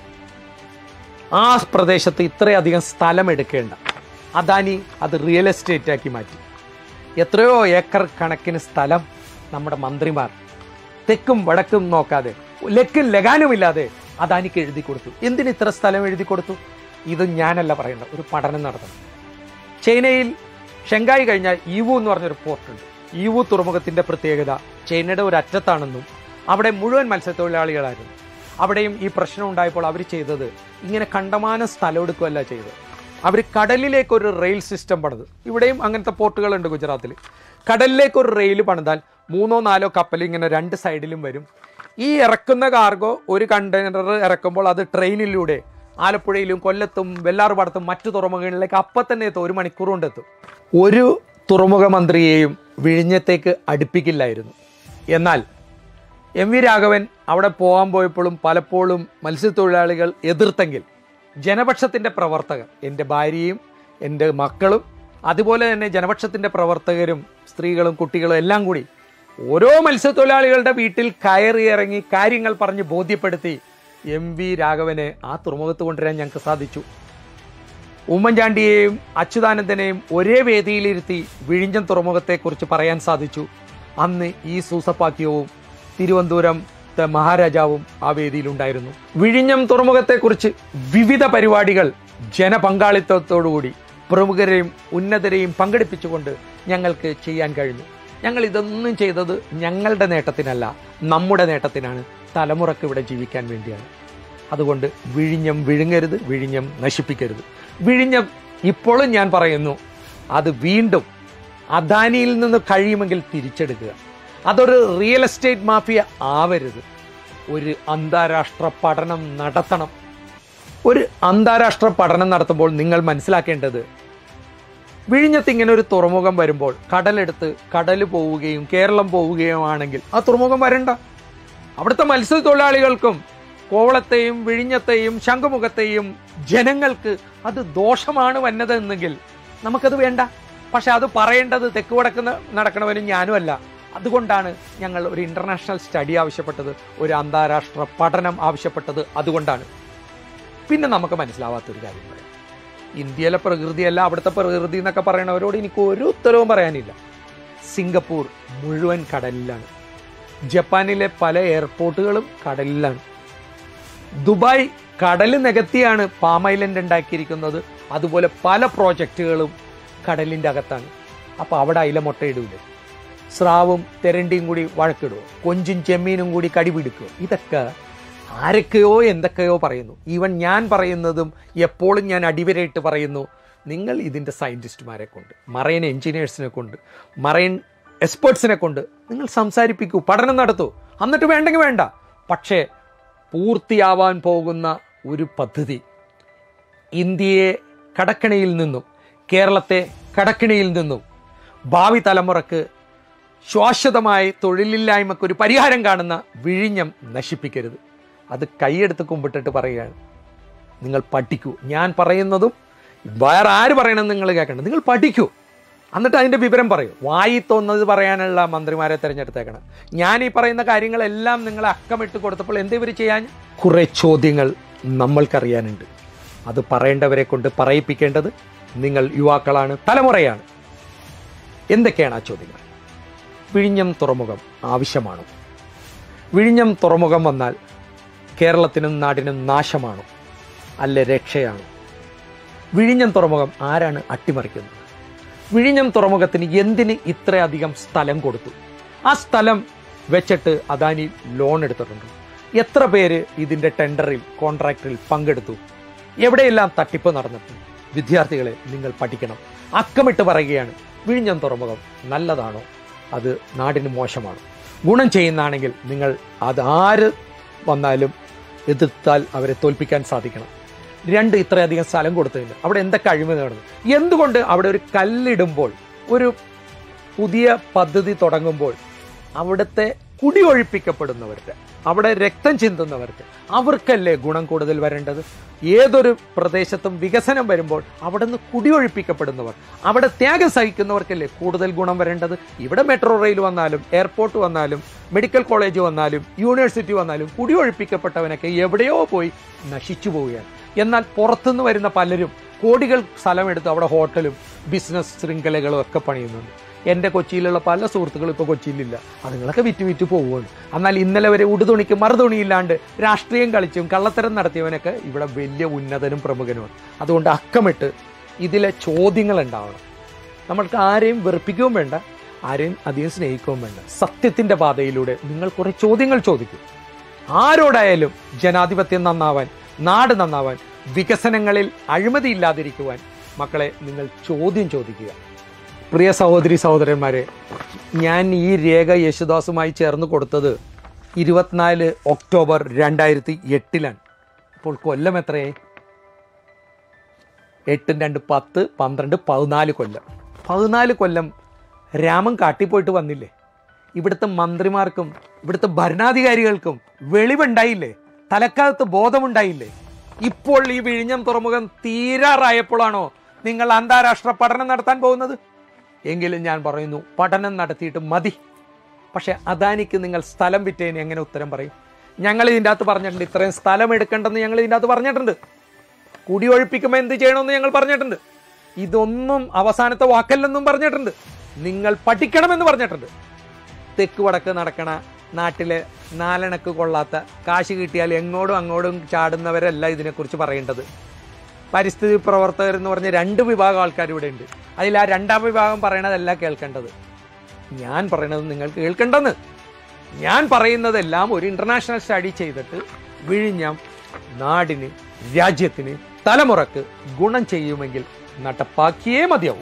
[SPEAKER 1] ആ പ്രദേശത്ത് ഇത്രയധികം സ്ഥലം എടുക്കേണ്ട അദാനി അത് റിയൽ എസ്റ്റേറ്റ് ആക്കി മാറ്റി എത്രയോ ഏക്കർ കണക്കിന് സ്ഥലം നമ്മുടെ മന്ത്രിമാർ തെക്കും വടക്കും നോക്കാതെ ലക്കും ലഗാനുമില്ലാതെ അദാനിക്ക് എഴുതി കൊടുത്തു എന്തിന് ഇത്ര സ്ഥലം എഴുതി കൊടുത്തു ഇത് ഞാനല്ല പറയേണ്ട ഒരു പഠനം നടത്തണം ചൈനയിൽ ഷെങ്കായി കഴിഞ്ഞാൽ ഈവു എന്ന് പറഞ്ഞൊരു പോർട്ടുണ്ട് ഈവു തുറമുഖത്തിന്റെ പ്രത്യേകത ചൈനയുടെ ഒരു അറ്റത്താണെന്നും അവിടെ മുഴുവൻ മത്സ്യത്തൊഴിലാളികളായിരുന്നു അവിടെയും ഈ പ്രശ്നം ഉണ്ടായപ്പോൾ അവർ ചെയ്തത് ഇങ്ങനെ കണ്ടമാനം സ്ഥലം എടുക്കുകയല്ല ചെയ്തത് അവർ കടലിലേക്ക് ഒരു റെയിൽ സിസ്റ്റം പണിത് ഇവിടെയും അങ്ങനത്തെ പോർട്ടുകളുണ്ട് ഗുജറാത്തിൽ കടലിലേക്ക് ഒരു റെയിൽ പണിതാൽ മൂന്നോ നാലോ കപ്പൽ ഇങ്ങനെ രണ്ട് സൈഡിലും വരും ഈ ഇറക്കുന്ന കാർഗോ ഒരു കണ്ടെയ്നർ ഇറക്കുമ്പോൾ അത് ട്രെയിനിലൂടെ ആലപ്പുഴയിലും കൊല്ലത്തും വെള്ളാർപാടത്തും മറ്റു തുറമുഖങ്ങളിലേക്ക് അപ്പം തന്നെ എത്തും ഒരു മണിക്കൂർ കൊണ്ട് എത്തും ഒരു തുറമുഖ മന്ത്രിയെയും വിഴിഞ്ഞത്തേക്ക് അടുപ്പിക്കില്ലായിരുന്നു എന്നാൽ എം വി രാഘവൻ അവിടെ പോകാൻ പോയപ്പോഴും പലപ്പോഴും മത്സ്യത്തൊഴിലാളികൾ എതിർത്തെങ്കിൽ ജനപക്ഷത്തിൻ്റെ പ്രവർത്തകർ എൻ്റെ ഭാര്യയും എൻ്റെ മക്കളും അതുപോലെ തന്നെ ജനപക്ഷത്തിൻ്റെ പ്രവർത്തകരും സ്ത്രീകളും കുട്ടികളും എല്ലാം കൂടി ഓരോ മത്സ്യത്തൊഴിലാളികളുടെ വീട്ടിൽ കയറി ഇറങ്ങി കാര്യങ്ങൾ പറഞ്ഞ് ബോധ്യപ്പെടുത്തി എം വി രാഘവനെ ആ തുറമുഖത്ത് കൊണ്ടുവരാൻ ഞങ്ങൾക്ക് സാധിച്ചു ഉമ്മൻചാണ്ടിയെയും അച്യുതാനന്ദനെയും ഒരേ വേദിയിലിരുത്തി വിഴിഞ്ഞം തുറമുഖത്തെക്കുറിച്ച് പറയാൻ സാധിച്ചു അന്ന് ഈ സൂസപ്പാക്യവും തിരുവനന്തപുരത്തെ മഹാരാജാവും ആ വേദിയിലുണ്ടായിരുന്നു വിഴിഞ്ഞം തുറമുഖത്തെക്കുറിച്ച് വിവിധ പരിപാടികൾ ജനപങ്കാളിത്തത്തോടുകൂടി പ്രമുഖരെയും ഉന്നതരെയും പങ്കെടുപ്പിച്ചുകൊണ്ട് ഞങ്ങൾക്ക് ചെയ്യാൻ കഴിഞ്ഞു ഞങ്ങൾ ഇതൊന്നും ചെയ്തത് ഞങ്ങളുടെ നേട്ടത്തിനല്ല നമ്മുടെ നേട്ടത്തിനാണ് തലമുറക്ക് ഇവിടെ ജീവിക്കാൻ വേണ്ടിയാണ് അതുകൊണ്ട് വിഴിഞ്ഞം വിഴുങ്ങരുത് വിഴിഞ്ഞം നശിപ്പിക്കരുത് വിഴിഞ്ഞം ഇപ്പോഴും ഞാൻ പറയുന്നു അത് വീണ്ടും അദാനിയിൽ നിന്ന് കഴിയുമെങ്കിൽ തിരിച്ചെടുക്കുക അതൊരു റിയൽ എസ്റ്റേറ്റ് മാഫിയ ആവരുത് ഒരു അന്താരാഷ്ട്ര പഠനം നടത്തണം ഒരു അന്താരാഷ്ട്ര പഠനം നടത്തുമ്പോൾ നിങ്ങൾ മനസ്സിലാക്കേണ്ടത് വിഴിഞ്ഞത്ത് ഇങ്ങനെ ഒരു തുറമുഖം വരുമ്പോൾ കടലെടുത്ത് കടൽ പോവുകയും കേരളം പോവുകയും ആണെങ്കിൽ ആ തുറമുഖം വരണ്ട അവിടുത്തെ മത്സ്യത്തൊഴിലാളികൾക്കും കോവളത്തെയും വിഴിഞ്ഞത്തെയും ശംഖുമുഖത്തെയും ജനങ്ങൾക്ക് അത് ദോഷമാണ് വന്നതെന്നെങ്കിൽ നമുക്കത് വേണ്ട പക്ഷെ അത് പറയേണ്ടത് തെക്ക് വടക്ക് നടക്കണവനും ഞാനുമല്ല അതുകൊണ്ടാണ് ഞങ്ങൾ ഒരു ഇന്റർനാഷണൽ സ്റ്റഡി ആവശ്യപ്പെട്ടത് ഒരു അന്താരാഷ്ട്ര പഠനം ആവശ്യപ്പെട്ടത് അതുകൊണ്ടാണ് പിന്നെ നമുക്ക് മനസ്സിലാവാത്തൊരു കാര്യം പറയാം ഇന്ത്യയിലെ പ്രകൃതിയല്ല അവിടുത്തെ പ്രകൃതി എന്നൊക്കെ പറയണവരോട് എനിക്ക് ഒരു ഉത്തരവും പറയാനില്ല സിംഗപ്പൂർ മുഴുവൻ കടലിലാണ് ജപ്പാനിലെ പല എയർപോർട്ടുകളും കടലിലാണ് ദുബായ് കടൽ നികത്തിയാണ് പാം ഐലൻഡ് ഉണ്ടാക്കിയിരിക്കുന്നത് അതുപോലെ പല പ്രോജക്റ്റുകളും കടലിൻ്റെ അകത്താണ് അപ്പോൾ അവിടെ അയില മുട്ടയിടൂലേ സ്രാവും തെരണ്ടിയും കൂടി വഴക്കിടുമോ കൊഞ്ചും ചെമ്മീനും കൂടി കടിപിടിക്കുമോ ഇതൊക്കെ ആരൊക്കെയോ എന്തൊക്കെയോ പറയുന്നു ഈവൻ ഞാൻ പറയുന്നതും എപ്പോഴും ഞാൻ അടിവരയിട്ട് പറയുന്നു നിങ്ങൾ ഇതിൻ്റെ സയൻറ്റിസ്റ്റുമാരെ കൊണ്ട് മറൈൻ എഞ്ചിനീയേഴ്സിനെ കൊണ്ട് മറൈൻ എക്സ്പേർട്സിനെ കൊണ്ട് നിങ്ങൾ സംസാരിപ്പിക്കൂ പഠനം നടത്തൂ എന്നിട്ട് വേണ്ടെങ്കിൽ വേണ്ട പക്ഷേ പൂർത്തിയാവാൻ പോകുന്ന ഒരു പദ്ധതി ഇന്ത്യയെ കടക്കണിയിൽ നിന്നും കേരളത്തെ കടക്കിണിയിൽ നിന്നും ഭാവി തലമുറക്ക് ശാശ്വതമായി തൊഴിലില്ലായ്മക്ക് ഒരു പരിഹാരം കാണുന്ന വിഴിഞ്ഞം നശിപ്പിക്കരുത് അത് കൈയെടുത്ത് കുമ്പിട്ടിട്ട് പറയുകയാണ് നിങ്ങൾ പഠിക്കൂ ഞാൻ പറയുന്നതും വേറെ ആര് പറയണമെന്ന് നിങ്ങൾ കേൾക്കണം നിങ്ങൾ പഠിക്കൂ എന്നിട്ട് അതിൻ്റെ വിവരം പറയൂ വായി തോന്നുന്നത് പറയാനുള്ള മന്ത്രിമാരെ തിരഞ്ഞെടുത്തേക്കണം ഞാൻ ഈ പറയുന്ന കാര്യങ്ങളെല്ലാം നിങ്ങൾ അക്കമിട്ട് കൊടുത്തപ്പോൾ എന്ത് ഇവർ ചെയ്യാൻ കുറേ ചോദ്യങ്ങൾ നമ്മൾക്കറിയാനുണ്ട് അത് പറയേണ്ടവരെ കൊണ്ട് പറയിപ്പിക്കേണ്ടത് നിങ്ങൾ യുവാക്കളാണ് തലമുറയാണ് എന്തൊക്കെയാണ് ആ ചോദ്യങ്ങൾ വിഴിഞ്ഞം തുറമുഖം ആവശ്യമാണോ വിഴിഞ്ഞം തുറമുഖം വന്നാൽ കേരളത്തിനും നാടിനും നാശമാണോ അല്ല രക്ഷയാണോ വിഴിഞ്ഞം തുറമുഖം ആരാണ് അട്ടിമറിക്കുന്നത് വിഴിഞ്ഞം തുറമുഖത്തിന് എന്തിന് ഇത്രയധികം സ്ഥലം കൊടുത്തു ആ സ്ഥലം വെച്ചിട്ട് അദാനി ലോൺ എടുത്തിട്ടുണ്ട് എത്ര പേര് ഇതിന്റെ ടെൻഡറിൽ കോൺട്രാക്റ്റിൽ പങ്കെടുത്തു എവിടെയെല്ലാം തട്ടിപ്പ് നടന്നിട്ടുണ്ട് വിദ്യാർത്ഥികളെ നിങ്ങൾ പഠിക്കണം അക്കമിട്ട് പറയുകയാണ് വിഴിഞ്ഞം തുറമുഖം നല്ലതാണോ അത് നാടിന് മോശമാണോ ഗുണം ചെയ്യുന്നതാണെങ്കിൽ നിങ്ങൾ അത് ആര് വന്നാലും എതിർത്താൽ അവരെ തോൽപ്പിക്കാൻ സാധിക്കണം രണ്ട് ഇത്രയധികം സ്ഥലം കൊടുത്തതിന് അവിടെ എന്തൊക്കെ അഴിമതി നടന്നു എന്തുകൊണ്ട് അവിടെ ഒരു കല്ലിടുമ്പോൾ ഒരു പുതിയ പദ്ധതി തുടങ്ങുമ്പോൾ അവിടുത്തെ കുടിയൊഴിപ്പിക്കപ്പെടുന്നവർക്ക് അവിടെ രക്തം ചിന്തുന്നവർക്ക് അവർക്കല്ലേ ഗുണം കൂടുതൽ വരേണ്ടത് ഏതൊരു പ്രദേശത്തും വികസനം വരുമ്പോൾ അവിടെ നിന്ന് കുടിയൊഴിപ്പിക്കപ്പെടുന്നവർ അവിടെ ത്യാഗം സഹിക്കുന്നവർക്കല്ലേ കൂടുതൽ ഗുണം വരേണ്ടത് ഇവിടെ മെട്രോ റെയിൽ വന്നാലും എയർപോർട്ട് വന്നാലും മെഡിക്കൽ കോളേജ് വന്നാലും യൂണിവേഴ്സിറ്റി വന്നാലും കുടിയൊഴിപ്പിക്കപ്പെട്ടവനൊക്കെ എവിടെയോ പോയി നശിച്ചു പോവുകയാണ് എന്നാൽ പുറത്തുനിന്ന് വരുന്ന പലരും കോടികൾ സ്ഥലമെടുത്ത് അവിടെ ഹോട്ടലും ബിസിനസ് ശൃംഖലകളും ഒക്കെ പണിയുന്നുണ്ട് എൻ്റെ കൊച്ചിയിലുള്ള പല സുഹൃത്തുക്കളും ഇപ്പോൾ കൊച്ചിയിലില്ല അതുങ്ങളൊക്കെ വിറ്റ് വിറ്റ് പോവുകയാണ് എന്നാൽ ഇന്നലെ വരെ ഉടുതുണിക്ക് മറുതുണിയില്ലാണ്ട് രാഷ്ട്രീയം കളിച്ചും കള്ളത്തരം നടത്തിയവനൊക്കെ ഇവിടെ വലിയ ഉന്നതനും പ്രമുഖനുമാണ് അതുകൊണ്ട് അക്കമിട്ട് ഇതിലെ ചോദ്യങ്ങൾ ഉണ്ടാവണം നമ്മൾക്ക് ആരെയും വെറുപ്പിക്കുകയും വേണ്ട ആരെയും അധികം സ്നേഹിക്കുകയും വേണ്ട സത്യത്തിന്റെ പാതയിലൂടെ നിങ്ങൾ കുറെ ചോദ്യങ്ങൾ ചോദിക്കും ആരോടായാലും ജനാധിപത്യം നന്നാവാൻ നാട് നന്നാവാൻ വികസനങ്ങളിൽ അഴിമതി ഇല്ലാതിരിക്കുവാൻ മക്കളെ നിങ്ങൾ ചോദ്യം ചോദിക്കുക പ്രിയ സഹോദരി സഹോദരന്മാരെ ഞാൻ ഈ രേഖ യേശുദാസുമായി ചേർന്ന് കൊടുത്തത് ഇരുപത്തിനാല് ഒക്ടോബർ രണ്ടായിരത്തി എട്ടിലാണ് ഇപ്പോൾ കൊല്ലം എത്രയായി എട്ടും രണ്ട് പത്ത് പന്ത്രണ്ട് പതിനാല് കൊല്ലം പതിനാല് കൊല്ലം രാമൻ കാട്ടിപ്പോയിട്ട് വന്നില്ലേ ഇവിടുത്തെ മന്ത്രിമാർക്കും ഇവിടുത്തെ ഭരണാധികാരികൾക്കും വെളിവുണ്ടായില്ലേ തലക്കാലത്ത് ബോധമുണ്ടായില്ലേ ഇപ്പോൾ ഈ വിഴിഞ്ഞം തുറമുഖം തീരാറായപ്പോഴാണോ നിങ്ങൾ അന്താരാഷ്ട്ര പഠനം നടത്താൻ പോകുന്നത് എങ്കിലും ഞാൻ പറയുന്നു പഠനം നടത്തിയിട്ട് മതി പക്ഷെ അദാനിക്ക് നിങ്ങൾ സ്ഥലം വിറ്റതിന് എങ്ങനെ ഉത്തരം പറയും ഞങ്ങൾ ഇതിൻ്റെ അകത്ത് പറഞ്ഞിട്ടുണ്ട് ഇത്രയും സ്ഥലം എടുക്കേണ്ടെന്ന് ഞങ്ങൾ ഇതിൻ്റെ അകത്ത് പറഞ്ഞിട്ടുണ്ട് കുടിയൊഴിപ്പിക്കുമ്പോൾ എന്ത് ചെയ്യണമെന്ന് ഞങ്ങൾ പറഞ്ഞിട്ടുണ്ട് ഇതൊന്നും അവസാനത്തെ വാക്കല്ലെന്നും പറഞ്ഞിട്ടുണ്ട് നിങ്ങൾ പഠിക്കണമെന്ന് പറഞ്ഞിട്ടുണ്ട് തെക്ക് വടക്ക് നടക്കണ നാട്ടിലെ നാലണക്ക് കൊള്ളാത്ത കാശ് കിട്ടിയാൽ എങ്ങോട്ടും അങ്ങോട്ടും ചാടുന്നവരല്ല ഇതിനെക്കുറിച്ച് പറയേണ്ടത് പരിസ്ഥിതി പ്രവർത്തകർ എന്ന് പറഞ്ഞ രണ്ട് വിഭാഗം ആൾക്കാർ ഇവിടെ ഉണ്ട് അതിൽ ആ രണ്ടാം വിഭാഗം പറയണതല്ല കേൾക്കേണ്ടത് ഞാൻ പറയണത് നിങ്ങൾ കേൾക്കേണ്ടെന്ന് ഞാൻ പറയുന്നതെല്ലാം ഒരു ഇന്റർനാഷണൽ സ്റ്റഡി ചെയ്തിട്ട് വിഴിഞ്ഞം നാടിന് രാജ്യത്തിന് തലമുറക്ക് ഗുണം ചെയ്യുമെങ്കിൽ നടപ്പാക്കിയേ മതിയാവും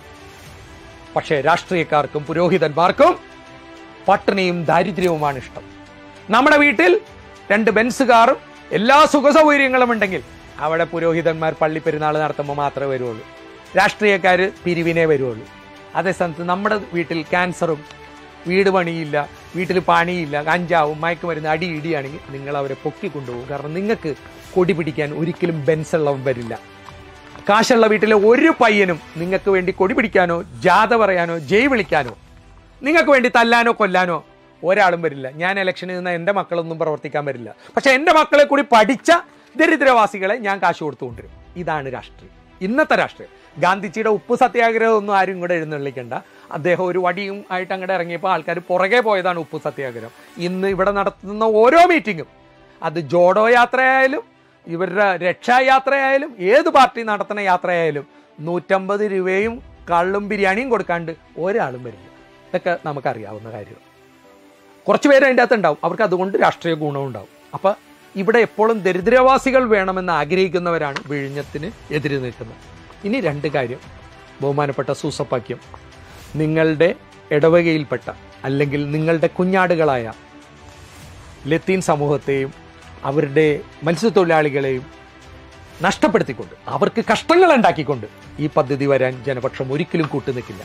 [SPEAKER 1] പക്ഷേ രാഷ്ട്രീയക്കാർക്കും പുരോഹിതന്മാർക്കും പട്ടിണിയും ദാരിദ്ര്യവുമാണ് ഇഷ്ടം നമ്മുടെ വീട്ടിൽ രണ്ട് ബെൻസ് കാറും എല്ലാ സുഖ സൗകര്യങ്ങളും ഉണ്ടെങ്കിൽ അവിടെ പുരോഹിതന്മാർ പള്ളി പെരുന്നാൾ നടത്തുമ്പോൾ മാത്രമേ വരുള്ളൂ രാഷ്ട്രീയക്കാർ പിരിവിനെ വരുള്ളൂ അതേസമയത്ത് നമ്മുടെ വീട്ടിൽ ക്യാൻസറും വീട് പണിയില്ല വീട്ടിൽ പണിയില്ല കഞ്ചാവും മയക്കുമരുന്ന് അടി ഇടിയാണെങ്കിൽ നിങ്ങൾ അവരെ പൊക്കിക്കൊണ്ടുപോകും കാരണം നിങ്ങൾക്ക് കൊടി പിടിക്കാൻ ഒരിക്കലും ബെൻസുള്ളവൻ വരില്ല കാശുള്ള വീട്ടിലെ ഒരു പയ്യനും നിങ്ങൾക്ക് വേണ്ടി കൊടി പിടിക്കാനോ ജാഥ പറയാനോ ജയ് വിളിക്കാനോ നിങ്ങൾക്ക് വേണ്ടി തല്ലാനോ കൊല്ലാനോ ഒരാളും വരില്ല ഞാൻ ഇലക്ഷനിൽ നിന്ന് എൻ്റെ മക്കളൊന്നും പ്രവർത്തിക്കാൻ വരില്ല പക്ഷെ എൻ്റെ മക്കളെ കൂടി പഠിച്ച ദരിദ്രവാസികളെ ഞാൻ കാശ് കൊടുത്തുകൊണ്ടിരും ഇതാണ് രാഷ്ട്രീയം ഇന്നത്തെ രാഷ്ട്രീയം ഗാന്ധിജിയുടെ ഉപ്പ് സത്യാഗ്രഹം ഒന്നും ആരും ഇങ്ങോട്ട് എഴുന്നള്ളിക്കണ്ട അദ്ദേഹം ഒരു വടിയും ആയിട്ട് അങ്ങോട്ട് ഇറങ്ങിയപ്പോൾ ആൾക്കാർ പുറകെ പോയതാണ് ഉപ്പ് സത്യാഗ്രഹം ഇന്ന് ഇവിടെ നടത്തുന്ന ഓരോ മീറ്റിങ്ങും അത് ജോഡോ യാത്രയായാലും ഇവരുടെ രക്ഷായാത്രയായാലും ഏത് പാർട്ടി നടത്തുന്ന യാത്രയായാലും നൂറ്റമ്പത് രൂപയും കള്ളും ബിരിയാണിയും കൊടുക്കാണ്ട് ഒരാളും വരില്ല ഇതൊക്കെ നമുക്കറിയാവുന്ന കാര്യം കുറച്ച് പേര് അതിൻ്റെ അകത്ത് ഉണ്ടാവും അവർക്ക് അതുകൊണ്ട് രാഷ്ട്രീയ ഗുണവും ഉണ്ടാവും അപ്പം ഇവിടെ എപ്പോഴും ദരിദ്രവാസികൾ വേണമെന്ന് ആഗ്രഹിക്കുന്നവരാണ് വിഴിഞ്ഞത്തിന് എതിര് നിൽക്കുന്നത് ഇനി രണ്ട് കാര്യം ബഹുമാനപ്പെട്ട സൂസപ്പാക്യം നിങ്ങളുടെ ഇടവകയിൽപ്പെട്ട അല്ലെങ്കിൽ നിങ്ങളുടെ കുഞ്ഞാടുകളായ ലത്തീൻ സമൂഹത്തെയും അവരുടെ മത്സ്യത്തൊഴിലാളികളെയും നഷ്ടപ്പെടുത്തിക്കൊണ്ട് അവർക്ക് കഷ്ടങ്ങൾ ഉണ്ടാക്കിക്കൊണ്ട് ഈ പദ്ധതി വരാൻ ജനപക്ഷം ഒരിക്കലും കൂട്ടുനിൽക്കില്ല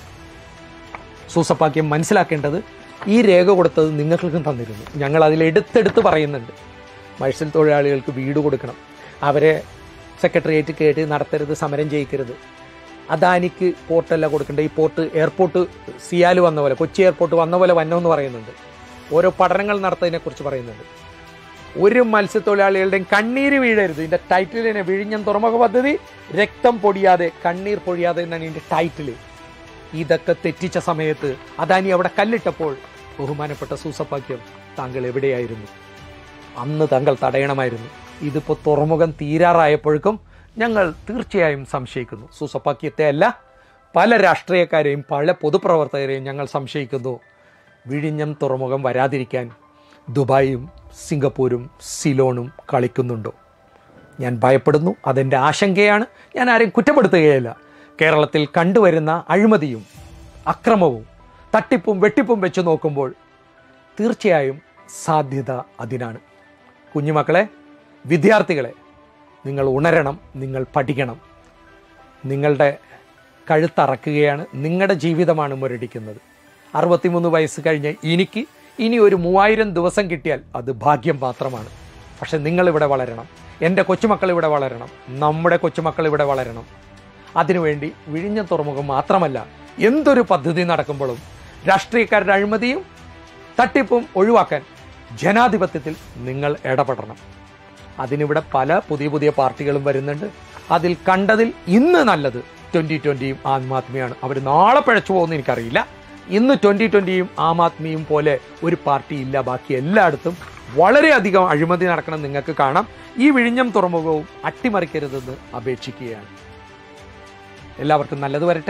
[SPEAKER 1] സൂസപ്പാക്യം മനസ്സിലാക്കേണ്ടത് ഈ രേഖ കൊടുത്തത് നിങ്ങൾക്കും തന്നിരുന്നു ഞങ്ങൾ അതിൽ എടുത്തെടുത്ത് പറയുന്നുണ്ട് മത്സ്യത്തൊഴിലാളികൾക്ക് വീട് കൊടുക്കണം അവരെ സെക്രട്ടേറിയറ്റ് കയറ്റി നടത്തരുത് സമരം ചെയ്യിക്കരുത് അദാനിക്ക് പോർട്ടല്ല കൊടുക്കേണ്ടത് ഈ പോർട്ട് എയർപോർട്ട് സിയാല് വന്ന പോലെ കൊച്ചി എയർപോർട്ട് വന്ന പോലെ വന്നോന്ന് പറയുന്നുണ്ട് ഓരോ പഠനങ്ങൾ നടത്തതിനെക്കുറിച്ച് പറയുന്നുണ്ട് ഒരു മത്സ്യത്തൊഴിലാളികളുടെയും കണ്ണീര് വീഴരുത് ഇതിന്റെ ടൈറ്റിൽ തന്നെ വിഴിഞ്ഞം തുറമുഖ പദ്ധതി രക്തം പൊടിയാതെ കണ്ണീർ പൊഴിയാതെ എന്നാണ് ഇതിന്റെ ടൈറ്റില് ഇതൊക്കെ തെറ്റിച്ച സമയത്ത് അദാനി അവിടെ കല്ലിട്ടപ്പോൾ ബഹുമാനപ്പെട്ട സൂസപ്പാക്യം താങ്കൾ എവിടെയായിരുന്നു അന്ന് താങ്കൾ തടയണമായിരുന്നു ഇതിപ്പോൾ തുറമുഖം തീരാറായപ്പോഴേക്കും ഞങ്ങൾ തീർച്ചയായും സംശയിക്കുന്നു സൂസപ്പാക്യത്തെ അല്ല പല രാഷ്ട്രീയക്കാരെയും പല പൊതുപ്രവർത്തകരെയും ഞങ്ങൾ സംശയിക്കുന്നു വിഴിഞ്ഞം തുറമുഖം വരാതിരിക്കാൻ ദുബായും സിംഗപ്പൂരും സിലോണും കളിക്കുന്നുണ്ടോ ഞാൻ ഭയപ്പെടുന്നു അതെൻ്റെ ആശങ്കയാണ് ഞാൻ ആരെയും കുറ്റപ്പെടുത്തുകയല്ല കേരളത്തിൽ കണ്ടുവരുന്ന അഴിമതിയും അക്രമവും തട്ടിപ്പും വെട്ടിപ്പും വെച്ച് നോക്കുമ്പോൾ തീർച്ചയായും സാധ്യത അതിനാണ് കുഞ്ഞുമക്കളെ വിദ്യാർത്ഥികളെ നിങ്ങൾ ഉണരണം നിങ്ങൾ പഠിക്കണം നിങ്ങളുടെ കഴുത്തറക്കുകയാണ് നിങ്ങളുടെ ജീവിതമാണ് മുരടിക്കുന്നത് അറുപത്തിമൂന്ന് വയസ്സ് കഴിഞ്ഞ് എനിക്ക് ഇനി ഒരു മൂവായിരം ദിവസം കിട്ടിയാൽ അത് ഭാഗ്യം മാത്രമാണ് പക്ഷെ നിങ്ങളിവിടെ വളരണം എൻ്റെ കൊച്ചുമക്കൾ ഇവിടെ വളരണം നമ്മുടെ കൊച്ചുമക്കൾ ഇവിടെ വളരണം അതിനുവേണ്ടി വിഴിഞ്ഞ തുറമുഖം മാത്രമല്ല എന്തൊരു പദ്ധതി നടക്കുമ്പോഴും രാഷ്ട്രീയക്കാരുടെ അഴിമതിയും തട്ടിപ്പും ഒഴിവാക്കാൻ ജനാധിപത്യത്തിൽ നിങ്ങൾ ഇടപെടണം അതിനിവിടെ പല പുതിയ പുതിയ പാർട്ടികളും വരുന്നുണ്ട് അതിൽ കണ്ടതിൽ ഇന്ന് നല്ലത് ട്വൻ്റി ട്വൻ്റിയും ആം ആദ്മിയാണ് അവർ നാളെ പിഴച്ചു പോകുമെന്ന് എനിക്കറിയില്ല ഇന്ന് ട്വൻ്റി ട്വൻ്റിയും ആം ആദ്മിയും പോലെ ഒരു പാർട്ടി ഇല്ല ബാക്കി എല്ലായിടത്തും വളരെയധികം അഴിമതി നടക്കണം നിങ്ങൾക്ക് കാണാം ഈ വിഴിഞ്ഞം തുറമുഖവും അട്ടിമറിക്കരുതെന്ന് അപേക്ഷിക്കുകയാണ് എല്ലാവർക്കും നല്ലത് വരട്ടെ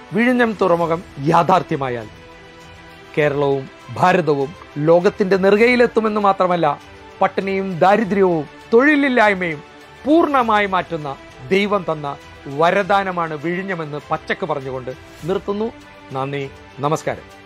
[SPEAKER 1] വിഴിഞ്ഞം തുറമുഖം യാഥാർത്ഥ്യമായാൽ കേരളവും ഭാരതവും ലോകത്തിന്റെ നെറുകയിലെത്തുമെന്ന് മാത്രമല്ല പട്ടിണിയും ദാരിദ്ര്യവും തൊഴിലില്ലായ്മയും പൂർണ്ണമായി മാറ്റുന്ന ദൈവം തന്ന വരദാനമാണ് വിഴിഞ്ഞമെന്ന് പച്ചക്ക് പറഞ്ഞുകൊണ്ട് നിർത്തുന്നു നന്ദി നമസ്കാരം